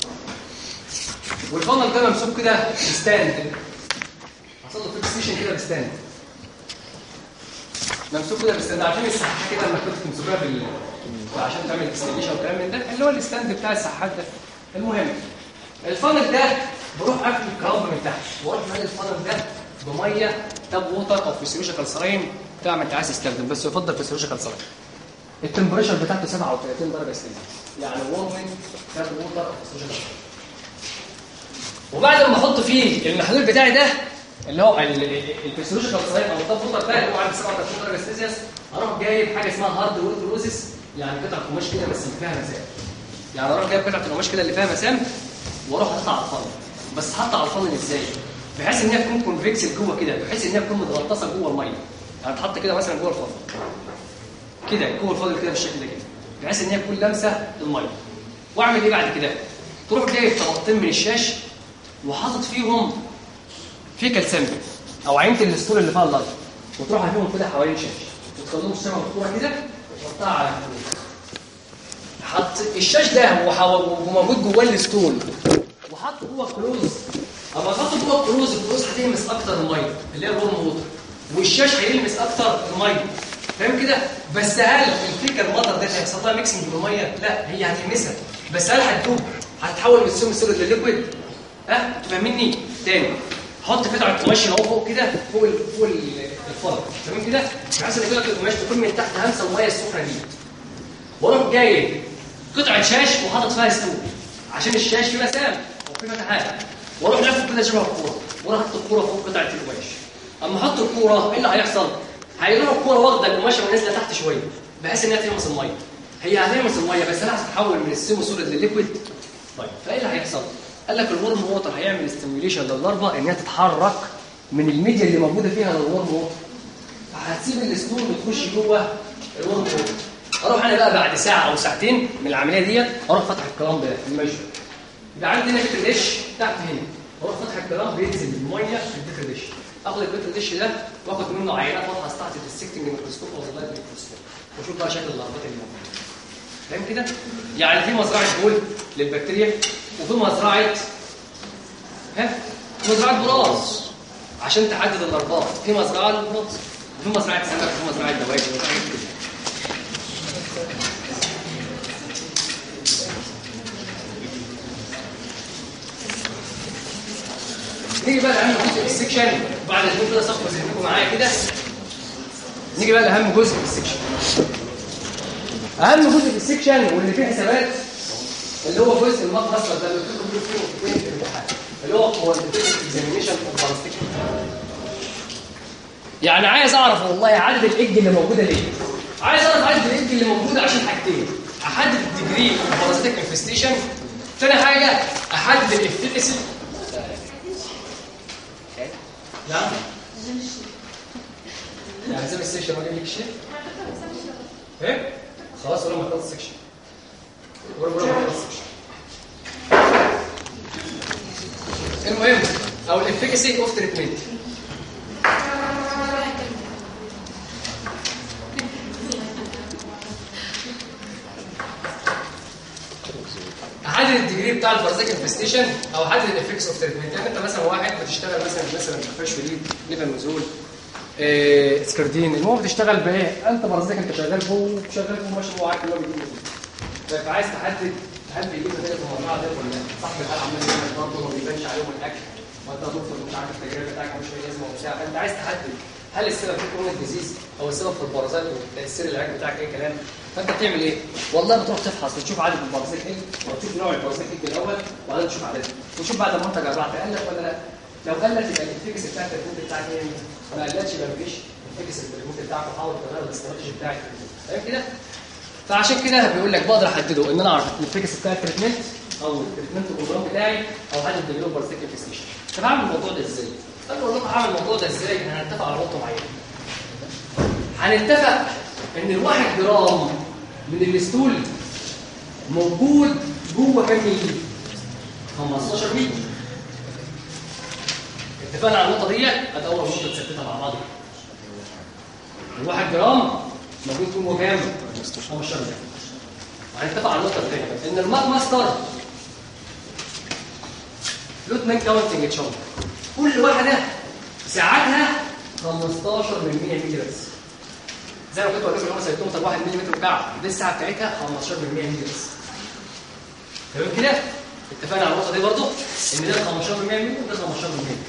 والفانل ده ممسوك كده بستاند كده حصل له فيكس ستيشن كده بستاند ممسوك كده بستاند عشان السحاحه كده لما كنت تمسكها بال عشان تعمل ديستليشن والكلام من ده اللي هو الستاند بتاع السحاح ده المهم الفانل ده بروح قافل الكهرباء من تحت واروح مالي الفانل ده بميه تاب ووتر او فيسيولوجيكال سراين بتاع ما انت عايز تستخدم بس يفضل فيسيولوجيكال سراين التمبريتشر بتاعته 37 درجه سلسيوس يعني وورمنج تاب ووتر او فيسيولوجيكال سراين وبعد ما احط فيه المحلول بتاعي ده اللي هو الفيسيولوجيكال سراين او التاب ووتر ده اللي هو عند 37 درجه سلسيوس اروح جايب حاجه اسمها هارد ويلكلوزيس يعني قطعه قماش كده بس اللي فيها مسام يعني اروح جايب قطعه القماش كده اللي فيها مسام واروح احطها على الفرن بس حاطها على الفرن ازاي بحيث ان هي تكون كونفكس جوه كده بحيث ان هي تكون متغطسه جوه الميه يعني تحط كده مثلا جوه الفرن كده الكوب الفاضي كده بالشكل ده كده بحيث ان هي تكون لامسه الميه واعمل ايه بعد كده تروح جايب طبقتين من الشاش وحاطط فيهم في كالسيوم او عينه الاسطول اللي فيها الارض وتروح عليهم كده حوالين الشاش وتخليهم شبه الكوره كده وتحطها على الفلوس حط الشاش ده وحو- وموجود جواه الاسطول وحط جوه الكلوز اما احط جوه الكلوز الكلوز هتلمس اكتر الميه اللي هي الورم ووتر والشاش هيلمس اكتر الميه فاهم كده بس هل الفكره المطر ده هيحصل لها ميكسنج بالميه لا هي هتلمسها بس هل هتدوب هتتحول من السم سوليد لليكويد ها انتوا فاهميني تاني حط قطعه قماش هنا فوق كده فوق ال فوق ال- الفرن تمام كده بحيث ان قطعه القماش تكون من تحت همسه الميه السخنه دي واروح جايب قطعه شاش وحاطط فيها ستول عشان الشاش فيه مسام او فيه فتحات واروح لافه كده شبه الكوره واروح احط الكوره فوق قطعه القماش اما احط الكوره ايه اللي هيحصل هيروح الكوره واخده القماشه ونازله تحت شويه بحيث انها تلمس الميه هي هتلمس الميه بس انا هتتحول من السيمو سوليد لليكويد طيب فايه اللي هيحصل قال لك الورم ووتر هيعمل ستيميوليشن لللارفا انها تتحرك من الميديا اللي موجوده فيها للورم ووتر هتسيب الاسطول وتخش جوه الورم ووتر اروح انا بقى بعد ساعه او ساعتين من العمليه ديت اروح فتح الكلام ده المجرى يبقى عندي هنا فكر ديش تحت هنا اروح فتح الكلام بينزل الميه في الفكر ديش اخد الفكر ديش ده واخد منه عينات وافحص تحت السكتنج ميكروسكوب او اللايت ميكروسكوب واشوف بقى شكل اللارفات اللي موجوده فاهم كده؟ يعني في مزرعه بول للبكتيريا وفي مزرعه ها مزرعه براس عشان تحدد الارباط في مزرعه للبراس وفي مزرعه سمك وفي مزرعه دواجن وفي حاجات كده نيجي بقى لاهم جزء في السكشن بعد الفيديو كده صفوا ذهنكم معايا كده نيجي بقى لاهم جزء في السكشن اهم جزء في السكشن واللي فيه حسابات اللي هو جزء المط مصدر ده اللي قلت لكم فيه في الامتحان اللي هو كوانتيتيف اكزامينشن اوف بارستيك يعني عايز اعرف والله عدد الايج اللي موجوده ليه عايز اعرف عدد الايج اللي موجوده عشان حاجتين احدد الديجري اوف بارستيك انفستيشن ثاني حاجه احدد الافكاسي نعم يعني زي السكشن ما جاب لك شيء ايه خلاص ولا ما خلص السكشن ولا ولا ما خلص السكشن المهم او الافكاسي اوف تريتمنت احدد الديجري بتاع البارازيك انفستيشن او احدد الافكس اوف تريتمنت يعني انت مثلا واحد بتشتغل مثلا مثلا فريش وليد ليفانوزول إيه سكردين المهم بتشتغل بايه انت بارازيك انت شغال فوق شغال فوق ماشي هو عارف اللي هو بيجيب منين. فعايز تحدد هل بيجيب نتيجه الموضوع ده ولا لا صاحب الحال عمال يعمل برضه ما بيبانش عليهم الاكل وانت دكتور مش عارف التجربه بتاعك مش لازمه وبتاع فانت عايز تحدد هل السبب في كرونيك ديزيز او السبب في البارازيت وتاثير العلاج بتاعك اي كلام فانت بتعمل ايه والله بتروح تفحص وتشوف عدد البارازيت ايه وتشوف نوع البارازيت ايه الاول وبعدين تشوف عددها وتشوف بعد ما انت جربت قال لك ولا لا لو قلت يبقى الافكس بتاعت التريتمنت بتاعك ايه ما قلتش يبقى مفيش افكس التريتمنت بتاعك وحاول تغير الاستراتيجي بتاعك فاهم كده فعشان كده بيقول لك بقدر احدده ان انا اعرف الافكس بتاع التريتمنت او التريتمنت بروجرام بتاعي او احدد الديفلوبر سيك انفستيشن طب هعمل الموضوع ده ازاي؟ قال له والله هعمل الموضوع ده ازاي؟ احنا هنتفق على نقطه معينه هنتفق ان الواحد جرام من الستول موجود جوه كام ملي 15 ملي اتفقنا على النقطه ديت ادي اول نقطه نثبتها مع بعض الواحد جرام موجود جوه كام 15 ملي وهنتفق على النقطه الثانيه ان الماك ماستر له 2 كاونتنج تشامبر كل واحده ساعتها 15 من 100 ملي بس زي ما كنت بقول لكم لو انا سيبتهم طب 1 ملي متر مكعب دي الساعه بتاعتها 15 من 100 ملي بس تمام كده اتفقنا على النقطه دي برضو ان ده 15 من 100 ملي وده 15 من 100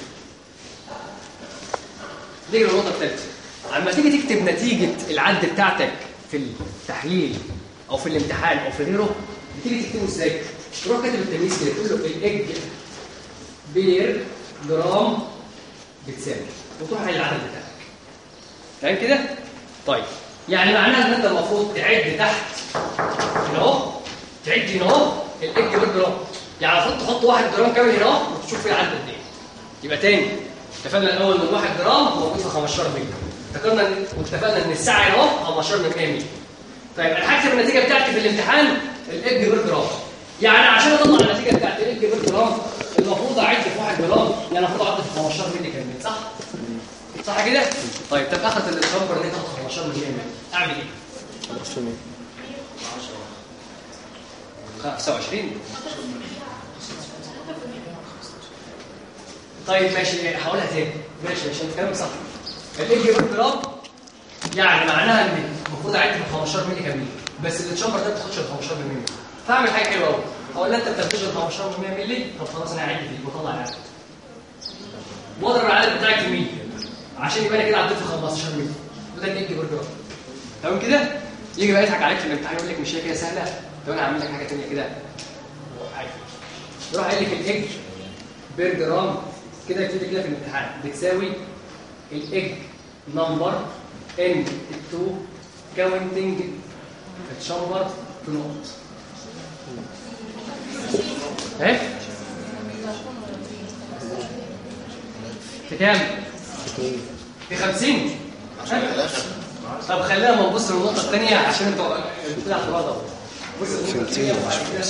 نيجي للنقطه الثالثه اما تيجي تكتب نتيجه العد بتاعتك في التحليل او في الامتحان او في غيره بتيجي تكتبه ازاي تروح كاتب التمييز كده تقول له الاج بير جرام بتساوي وتروح على العدد بتاعك فاهم كده طيب يعني معناها ان انت المفروض تعد تحت هنا اهو تعد هنا اهو الاج بير جرام يعني المفروض تحط 1 جرام كامل هنا اهو وتشوف فيه العدد قد ايه يبقى تاني اتفقنا الاول ان 1 جرام موجود في 15 مللي اتفقنا ان واتفقنا ان الساعه هنا اهو 15 من 100 مللي طيب انا هكتب النتيجه بتاعتي في الامتحان الاج بير جرام يعني عشان اطلع النتيجه بتاعتي الاج بير جرام المفروض اعد في 1 جرام يعني المفروض اعد في 15 مللي كمان صح صح كده طيب طب اخذت الشامبر دي تاخد 15 مللي اعمل ايه 25 طيب ماشي هقولها تاني ماشي ماشي انت كلامك صح الاج بير جرام يعني معناها ان المفروض اعد ب 15 مللي كاملين بس التشامبر ده ما بتاخدش ال 15 مللي فاعمل حاجه حلوه قوي اقول لها انت بتاخدش ال 15 مللي طب خلاص انا هعد فيك واطلع العدد واضرب العدد بتاعك في 100 عشان يبقى انا كده عديت في 15 مللي وده اللي يجي برجر تمام كده يجي بقى يضحك عليك في الامتحان يقول لك مش هي كده سهله طب انا هعمل لك حاجه ثانيه كده عادي يروح قايل لك الايج بير جرام كده يكتب كده في الامتحان بتساوي الايج نمبر ان 2 كاونتنج الشمبر في نقط ايه في كام في 50 طب خلينا ما نبص للنقطه الثانيه عشان انتوا بتاع اعتراض اهو بص للنقطة التانية وبعد كده-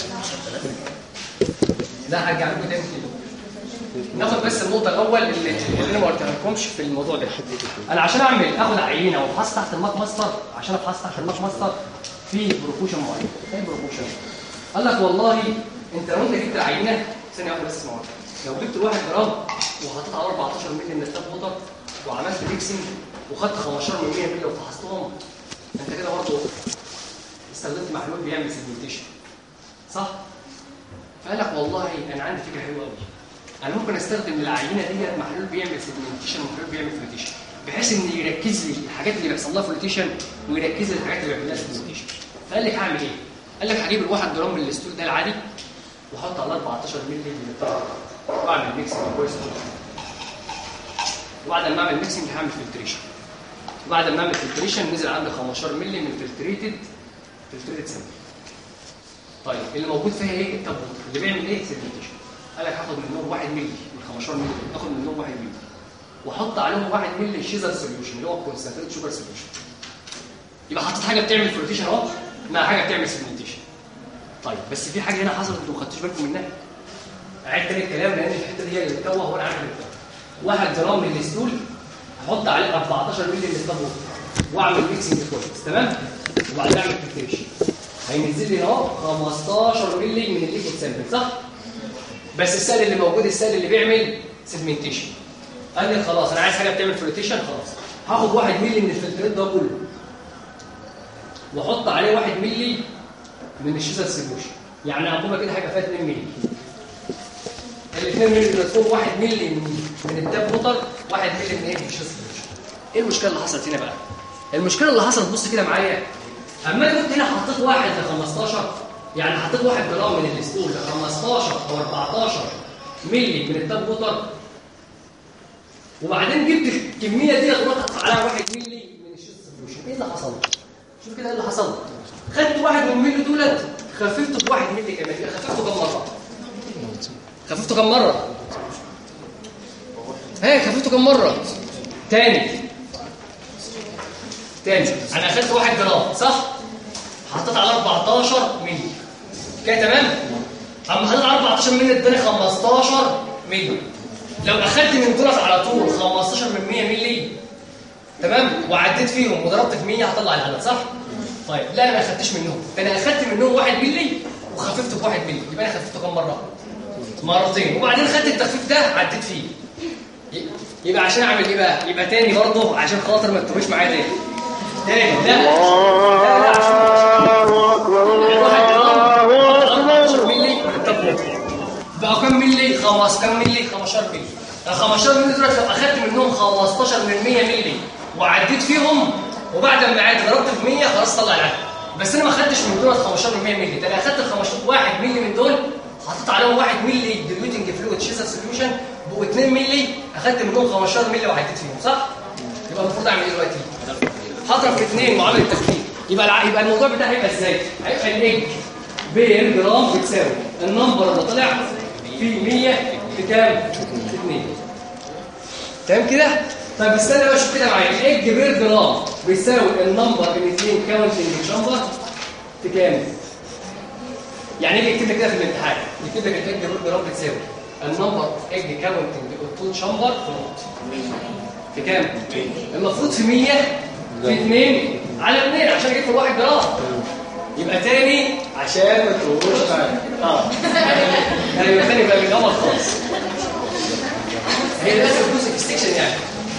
لا هرجع لكم تاني كده ناخد بس النقطه الاول اللي اللي انا ما قلتلكمش في الموضوع ده انا عشان اعمل اخد عينه وافحص تحت الماك ماستر عشان افحص تحت الماك ماستر في بروفوشن معين ايه بروفوشن قال لك والله انت لو انت جبت العينه ثانيه واحده بس اسمع لو جبت الواحد جرام وحطيت على 14 مللي من التاب ووتر وعملت ميكسنج وخدت 15 من 100 مللي وفحصتهم انت كده برضه استخدمت محلول بيعمل سيجمنتيشن صح؟ فقال لك والله انا عندي فكره حلوه قوي انا ممكن استخدم العينه ديت محلول بيعمل سيجمنتيشن ومحلول بيعمل فلوتيشن بحيث ان يركز لي الحاجات اللي بيحصل لها فلوتيشن ويركز لي الحاجات اللي بيعمل لها سيجمنتيشن فقال لك هعمل ايه؟ قال لك هجيب الواحد جرام من الاستول ده العادي واحط على 14 مللي من الطاقه واعمل ميكسنج كويس وبعد ما اعمل ميكسنج هعمل فلتريشن وبعد ما اعمل فلتريشن نزل عندي 15 مللي من فلتريتد فلتريتد سامبل طيب اللي موجود فيها ايه التابوت اللي بيعمل ايه سيجمنتيشن قال لك هاخد منهم 1 مللي من 15 مللي اخد منهم 1 مللي واحط عليهم 1 مللي شيزر سوليوشن اللي هو كونسنتريت شوجر سوليوشن يبقى حطيت حاجه بتعمل فلوتيشن اهو مع حاجه بتعمل سيجمنتيشن طيب بس في حاجه هنا حصلت انتوا ما خدتوش بالكم منها اعيد تاني الكلام لان الحته دي هي اللي بتتوه وانا عارف اللي بتتوه واحد جرام من الاستول احط عليه 14 مللي من التابوت واعمل ميكسنج كويس تمام وبعدين اعمل فلتريشن هينزل لي اهو 15 مللي من الليكويد سامبل صح بس السائل اللي موجود السائل اللي بيعمل سيجمنتيشن قال لي خلاص انا عايز حاجه بتعمل فلوتيشن خلاص هاخد 1 مللي من الفلترات ده كله واحط عليه 1 مللي من الشيزر سوليوشن يعني عقوبه كده هيبقى فيها 2 مللي ال 2 مللي دول فوق 1 مللي من من التاب ووتر 1 مللي من ايه من الشيزر سوليوشن ايه المشكله اللي حصلت هنا بقى المشكله اللي حصلت بص كده معايا اما انا كنت هنا حطيت واحد ل 15 يعني حطيت واحد جرام من الاستول ل 15 او 14 مللي من التاب ووتر وبعدين جبت الكميه دي ورحت عليها 1 مللي من الشيز سوليوشن ايه اللي حصل شوف كده ايه اللي حصل خدت واحد من الملي دولت خففته بواحد مللي كمان خففته كم مره خففته كم مره ها خففته كم مره تاني تاني انا اخدت واحد جرام صح حطيت على 14 مللي كده تمام اما حطيت على 14 مللي اداني 15 مللي لو اخدت من دولت على طول 15 من 100 مللي تمام وعديت فيهم وضربت في 100 هطلع العدد صح طيب لا انا ما اخدتش منهم ده انا اخدت منهم 1 مللي وخففته ب 1 مللي يبقى انا خففته كم مره مرتين وبعدين خدت التخفيف ده عديت فيه ي- يبقى عشان اعمل ايه بقى يبقى تاني برضه عشان خاطر ما تتوهش معايا تاني تاني لا لا لا عشان الواحد جرام 14 مللي من التابلت بقى كام مللي خمس كام مللي 15 مللي ال 15 مللي دول لو اخدت منهم 15 من 100 مللي وعديت فيهم وبعد ما عدت ضربت في 100 خلاص طلع العدد بس انا ما خدتش من دول 15 من 100 مللي ده انا اخدت ال 15 1 مللي من دول حطيت عليهم 1 مللي ديلوتنج فلويد شيزر سوليوشن بقوا 2 مللي اخدت منهم 15 مللي وعديت فيهم صح يبقى المفروض اعمل ايه دلوقتي هضرب في 2 معامل التفكير يبقى الع... يبقى الموضوع بتاعي هيبقى ازاي هيبقى الايج بير جرام بتساوي النمبر اللي طلع في 100 في كام في 2 تمام كده طيب استنى بقى شوف كده معايا الايج بير جرام بيساوي النمبر ان اثنين كاونتنج شامبر في كام؟ يعني يجي يكتب لك كده في الامتحان يكتب لك الايج بير جرام بتساوي النمبر ايج كاونتنج اوتون شامبر في نقط في كام؟ المفروض في 100 في 2 على 2 عشان اجيب في 1 جرام يبقى تاني عشان ما تقولوش بقى اه يعني يبقى تاني بقى من الاول خالص هي لازم جزء في ستيكشن يعني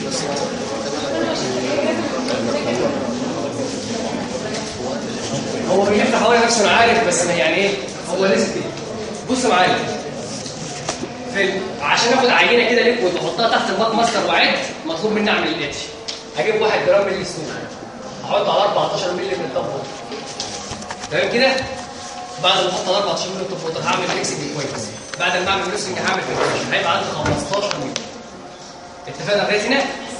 هو بيلف حوالي نفسه انا عارف بس أنا يعني ايه هو لازم كده بص معايا في ال- عشان اخد عينه كده ليكويد واحطها تحت الباك ماستر وعد مطلوب مني اعمل الاتش هجيب 1 جرام ملي سنون احطه على 14 ملي من التوب تمام كده بعد ما احط على 14 ملي من التوب هعمل ميكسنج كويس بعد ما اعمل ميكسنج هعمل فلتريشن هيبقى عندي 15 ملي اتفقنا لغايه هنا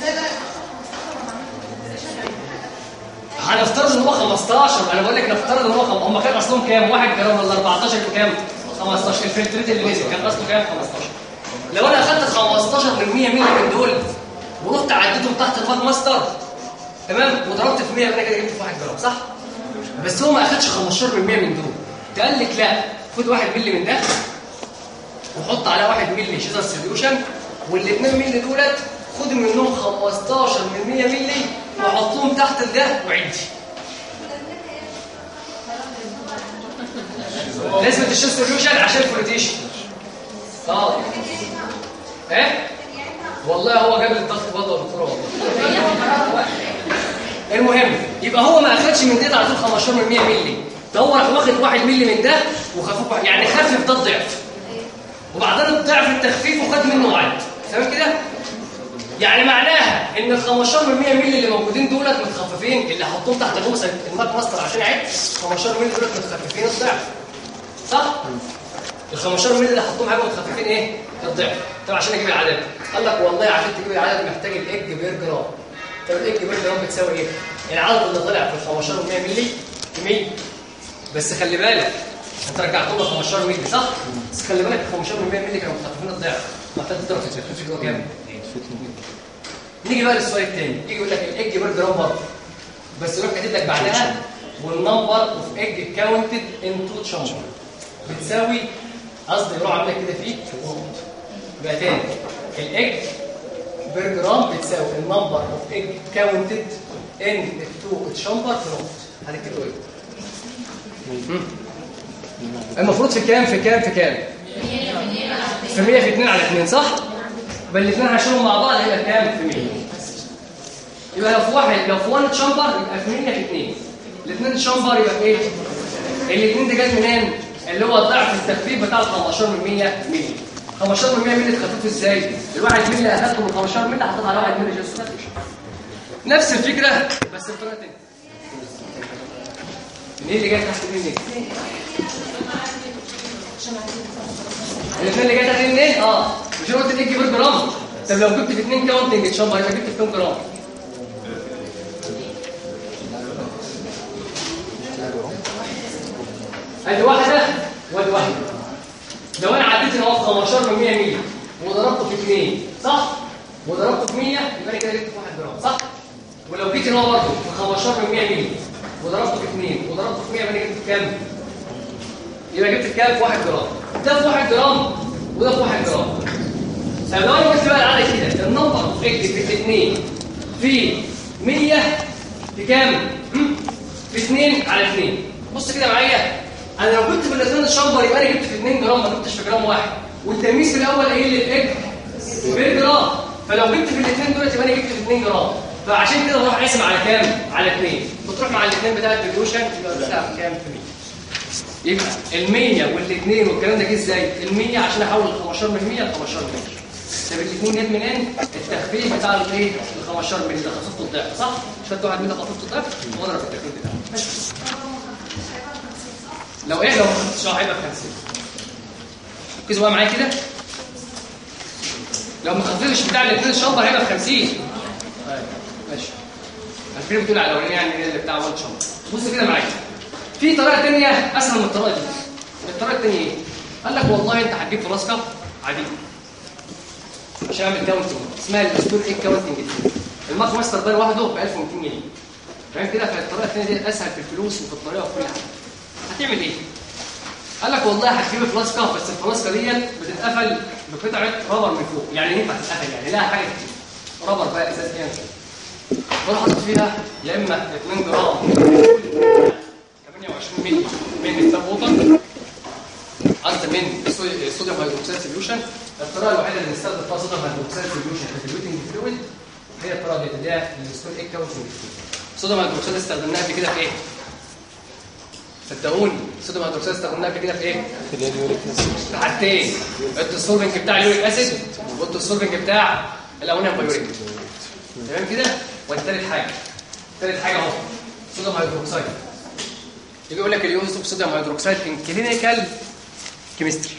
هنفترض ان هو 15 انا بقول لك نفترض ان هو خم... هم كان اصلهم كام 1 جرام ولا 14 بكام 15 الفلتريت اللي نزل كان اصله كام 15 لو انا اخدت 15 من 100 مللي من دول ورحت عديتهم تحت الباك ماستر تمام وضربت في 100 يبقى انا كده جبت في 1 جرام صح بس هو ما اخدش 15 من 100 من دول قال لك لا خد 1 مللي من ده وحط على 1 مللي شيزر سوليوشن وال 2 مللي دولت خد منهم 15 من 100 مللي وحطهم تحت ده وعدي نسبة الشيز سوليوشن عشان الفلوتيشن اه ايه والله هو جاب لي الضغط برضه يا دكتور والله المهم يبقى هو ما اخدش من ديت على طول 15 من 100 مللي ده هو راح واخد 1 مللي من ده وخفف واحد- يعني خفف ده الضعف وبعدين الضعف التخفيف وخد منه وعد تمام كده يعني معناها ان ال 15 من 100 مللي اللي موجودين دولت متخففين اللي هحطهم تحت الغوصه الماك ماستر عشان اعد 15 مللي دولت متخففين الضعف صح ال 15 مللي اللي هحطهم هيبقوا متخففين ايه الضعف طب عشان اجيب العدد قال لك والله عشان تجيب العدد محتاج الايج بير جرام طب الايج بير جرام بتساوي ايه العدد اللي طلع في ال 15 من 100 مللي 100 بس خلي بالك انت رجعتهم ل 15 مللي صح بس خلي بالك ال 15 من 100 مللي كانوا متخففين الضعف محتاج تضرب في التخفيف اللي هو كام نيجي بقى للسؤال الثاني يجي يقول لك الايج بير جرام برضه بس يروح كاتب لك بعدها والنمبر اوف ايج كاونتد ان تو تشامبر بتساوي قصدي يروح عامله كده فيه يبقى تاني الايج بير جرام بتساوي النمبر اوف ايج كاونتد ان تو تشامبر في نقط هتكتبوا ايه؟ مم. المفروض في كام في كام في كام؟ في 100 في 2 على 2 صح؟ يبقى الاثنين هشيلهم مع بعض هيبقى كام في 100 يبقى لو في واحد لو في 1 تشامبر يبقى في 100 في 2 الاثنين تشامبر يبقى في ايه؟ الاثنين ده جت منين؟ اللي هو ضعف التخفيف بتاع ال 15 من 100 مللي 15 من 100 مللي تخففه ازاي؟ الواحد مللي اخدته من 15 مللي حطيت على 1 مللي جاست نفس الفكره بس بطريقه ثانيه منين اللي جاي تحت منين؟ الاثنين اللي جاي تحت منين؟ اه مش أنا قلت لك جيب الجرام طب لو جبت في 2 كاونتنج تشامبر يبقى جبت في كام جرام؟ ادي واحده وادي واحده لو انا عديت ان هو في 15 من 100 مللي وضربته في 2 صح وضربته في 100 يبقى انا كده جبت في 1 جرام صح ولو جيت ان هو برضه في 15 من 100 مللي وضربته في 2 وضربته في 100 يبقى انا جبت في كام يبقى جبت في كام في 1 جرام ده في 1 جرام وده في 1 جرام طب لو انا قلت بقى العدد كده النمبر اوف اكس في الاثنين في 100 في كام هم؟ في 2 على 2 بص كده معايا انا لو كنت في الاثنين شامبر يبقى انا جبت في 2 جرام ما جبتش في جرام واحد والتلميذ في الاول قايل لي الاج بالجرام فلو جبت في الاثنين دول يبقى انا جبت في 2 جرام فعشان كده بروح اقسم على كام على 2 بتروح مع الاثنين بتاع الديليوشن يبقى بتاع كام في 100 يبقى ال 100 والاثنين والكلام ده جه ازاي ال 100 عشان احول ال 15 من 100 ل 15 من 100 طب الاثنين جت منين التخفيف بتاع الايه ال 15 من ده خففت الضعف صح خدت واحد منهم خففت الضعف واضرب التخفيف بتاعه ماشي. لو ايه لو ما خدتش هيبقى ب 50 ركزوا بقى معايا كده لو ما خففتش بتاع الاثنين الشامبر هيبقى ب 50 طيب ماشي الفيلم بتقول على الاولاني يعني اللي بتاع وان شامبر بص كده معايا في طريقه ثانيه اسهل من الطريقه دي الطريقه الثانيه ايه قال لك والله انت هتجيب فلاسكه عاديه عشان اعمل كاونت اسمها الستور ايه كاونتنج الماك ماستر ده لوحده ب 1200 جنيه فاهم كده فالطريقه الثانيه دي اسهل في الفلوس وفي الطريقه وفي كل حاجه هتعمل ايه؟ قال لك والله هتجيب فلاسكه بس الفلاسكه ديت بتتقفل بقطعه رابر من فوق يعني ينفع تتقفل يعني لها حاجه كتير رابر بقى ازاز كده وراح حاطط فيها يا اما 2 جرام 28 مللي من التاب ووتر قصد من الصودي- الصوديوم هيدروكسيد سوليوشن الطريقه الوحيده اللي بنستخدم فيها صوديوم هيدروكسيد سوليوشن في الديلوتنج فلويد هي الطريقه دي اللي هي الستور ايه كاونتنج الصوديوم هيدروكسيد استخدمناها قبل كده في ايه؟ صدقوني الصوديوم هيدروكسيد استخدمناها قبل كده في ايه؟ في اليوريك اسيد في حاجتين قلت السولفنج بتاع اليوريك اسيد وقلت السولفنج بتاع الامونيوم بايوريك تمام كده والثالث حاجه ثالث حاجه اهو صوديوم هيدروكسيد يجي يقول لك اليوز اوف صوديوم هيدروكسيد ان كلينيكال كيمستري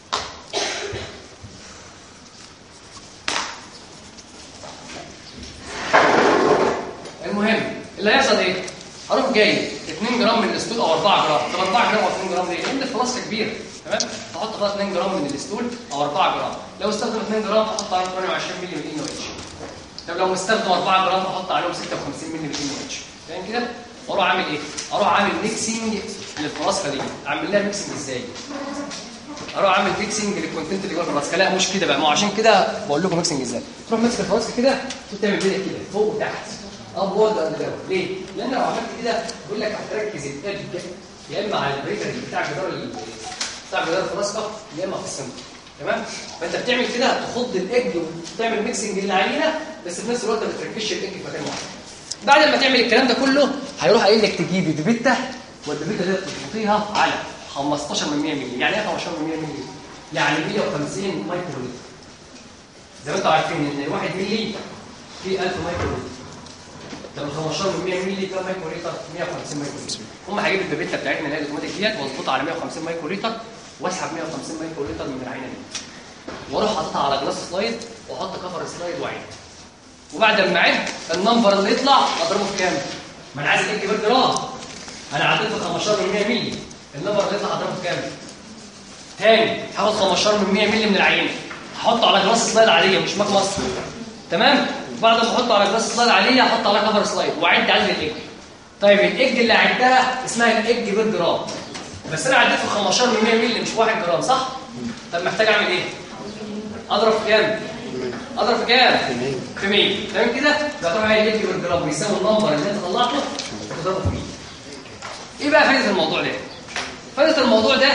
المهم اللي هيحصل ايه؟ هروح جاي 2 جرام من الاستول او 4 جرام طب 4 جرام او 2 جرام ليه؟ لان الفلاسكه كبيره تمام؟ هحط فيها 2 جرام من الاستول او 4 جرام لو استخدم 2 جرام هحط عليهم 28 مللي من ان اتش طب لو مستخدم 4 جرام هحط عليهم 56 مللي من ان اتش فاهم كده؟ واروح اعمل ايه؟ اروح اعمل ميكسنج للفلاسكه دي اعمل لها ميكسنج ازاي؟ اروح اعمل ميكسنج للكونتنت اللي جوه الفلاسكه لا مش كده بقى ما هو عشان كده بقول لكم ميكسنج ازاي تروح ماسك الفلاسكه كده وتعمل كده كده فوق وتحت ابورد اند داون ليه؟ لان لو عملت كده بيقول لك هتركز الاب يا اما على البريكر بتاع جدار ال- بتاع جدار الفلاسكه يا اما في السنتر تمام؟ فانت بتعمل كده تخض الاج وتعمل ميكسنج للعينه بس في نفس الوقت ما بتركزش الاج في مكان واحد بعد ما تعمل الكلام ده كله هيروح قايل لك تجيب دبته والدبته دي تحطيها على 15 من 100 مللي يعني ايه 15 من 100 مللي؟ يعني 150 مايكرو لتر زي ما انتم عارفين ان 1 مللي فيه 1000 مايكرو لتر طب ال 15 من 100 مللي كام مايكرو لتر 150 مايكرو لتر هم هجيب البيبيتا بتاعتنا اللي هي الاوتوماتيك ديت واظبطها على 150 مايكرو لتر واسحب 150 مايكرو لتر من العينه دي واروح حاططها على جلاس سلايد واحط كفر سلايد وعين وبعد ما اعد النمبر اللي يطلع اضربه في كام؟ ما انا عايز اجيب كبير جرام انا عديت في 15 من 100 مللي النمبر اللي يطلع اضربه في كام؟ تاني هاخد 15 من 100 مللي من العينه هحطه على جلاس سلايد عاديه مش ماك مصر تمام؟ بعد ما احطه على جلاس سلايد عاديه احط على كفر سلايد واعد عدد الايج طيب الايج اللي عدها اسمها الايج بير جرام بس انا عديت في 15 من 100 مللي مش 1 جرام صح؟ طب محتاج اعمل ايه؟ اضرب في كام؟ اضرب في كام؟ في 100 تمام كده؟ يبقى طبعا الايج بير جرام بيساوي النمبر اللي انت طلعته وتضربه في 100 ايه بقى فائده الموضوع ده؟ فائده الموضوع ده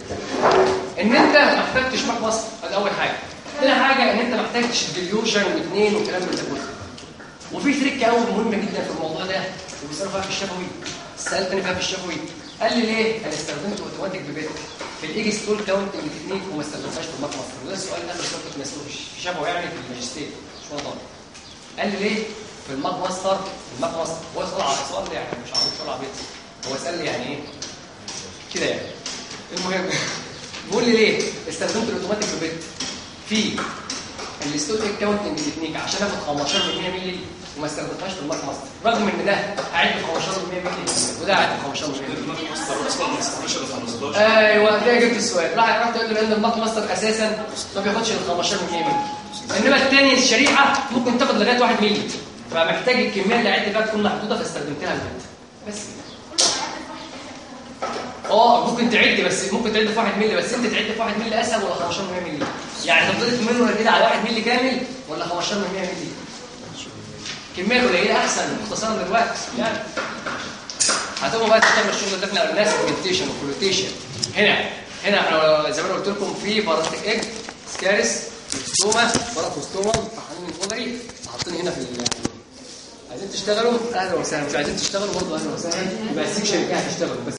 ان انت ما احتاجتش معاك مصر ادي اول حاجه تاني حاجه ان انت ما احتاجتش ديليوجن واثنين والكلام ده كله وفي تريك قوي مهمه جدا في الموضوع ده وبيسالوا فيها في الشفوي سالتني فيها في الشفوي قال لي ليه انا استخدمت اوتوماتيك ببيت في الايجي ستول كاونتنج تكنيك وما استخدمتهاش في الماك مصر وده السؤال اللي انا بس كنت مسؤول في شفوي يعني في الماجستير مش موضوع قال لي ليه في الماك ماستر الماك ماستر هو سؤال على سؤال يعني مش عارف سؤال عبيط هو سال لي يعني ايه كده يعني المهم بيقول لي ليه استخدمت الاوتوماتيك ببيت في الستول كاونتنج تكنيك عشان اخد 15 من 100 مللي وما استخدمتهاش في الماك ماستر رغم ان ده هعد ب 15 من 100 مللي وده هعد ب 15 من 100 مللي الماك ماستر اصلا ما يستعملش الا 15 ايوه كده جبت السؤال راح راح تقول لي ان الماك ماستر اساسا ما بياخدش ال 15 من 100 مللي انما الثاني الشريحه ممكن تاخد لغايه 1 مللي فمحتاج الكميه اللي عدت فيها تكون محدوده فاستخدمتها البيت بس اه ممكن تعد بس ممكن تعد في 1 مللي بس انت تعد في 1 مللي اسهل ولا 15 من 100 مللي يعني تفضلت منه كده على 1 مللي كامل ولا 15 من 100 مللي كميه قليله احسن اختصارا للوقت يعني هتبقوا بقى تشتغلوا الشغل ده احنا قلناه سيجمنتيشن وكولوتيشن هنا هنا احنا زي ما انا قلت لكم في بارازيتيك ايج سكارس ستوما بارافوستوما طحالين الفضري حاطين هنا في ال- عايزين تشتغلوا اهلا وسهلا مش عايزين تشتغلوا برضه اهلا وسهلا يبقى السكشن كده هتشتغلوا بس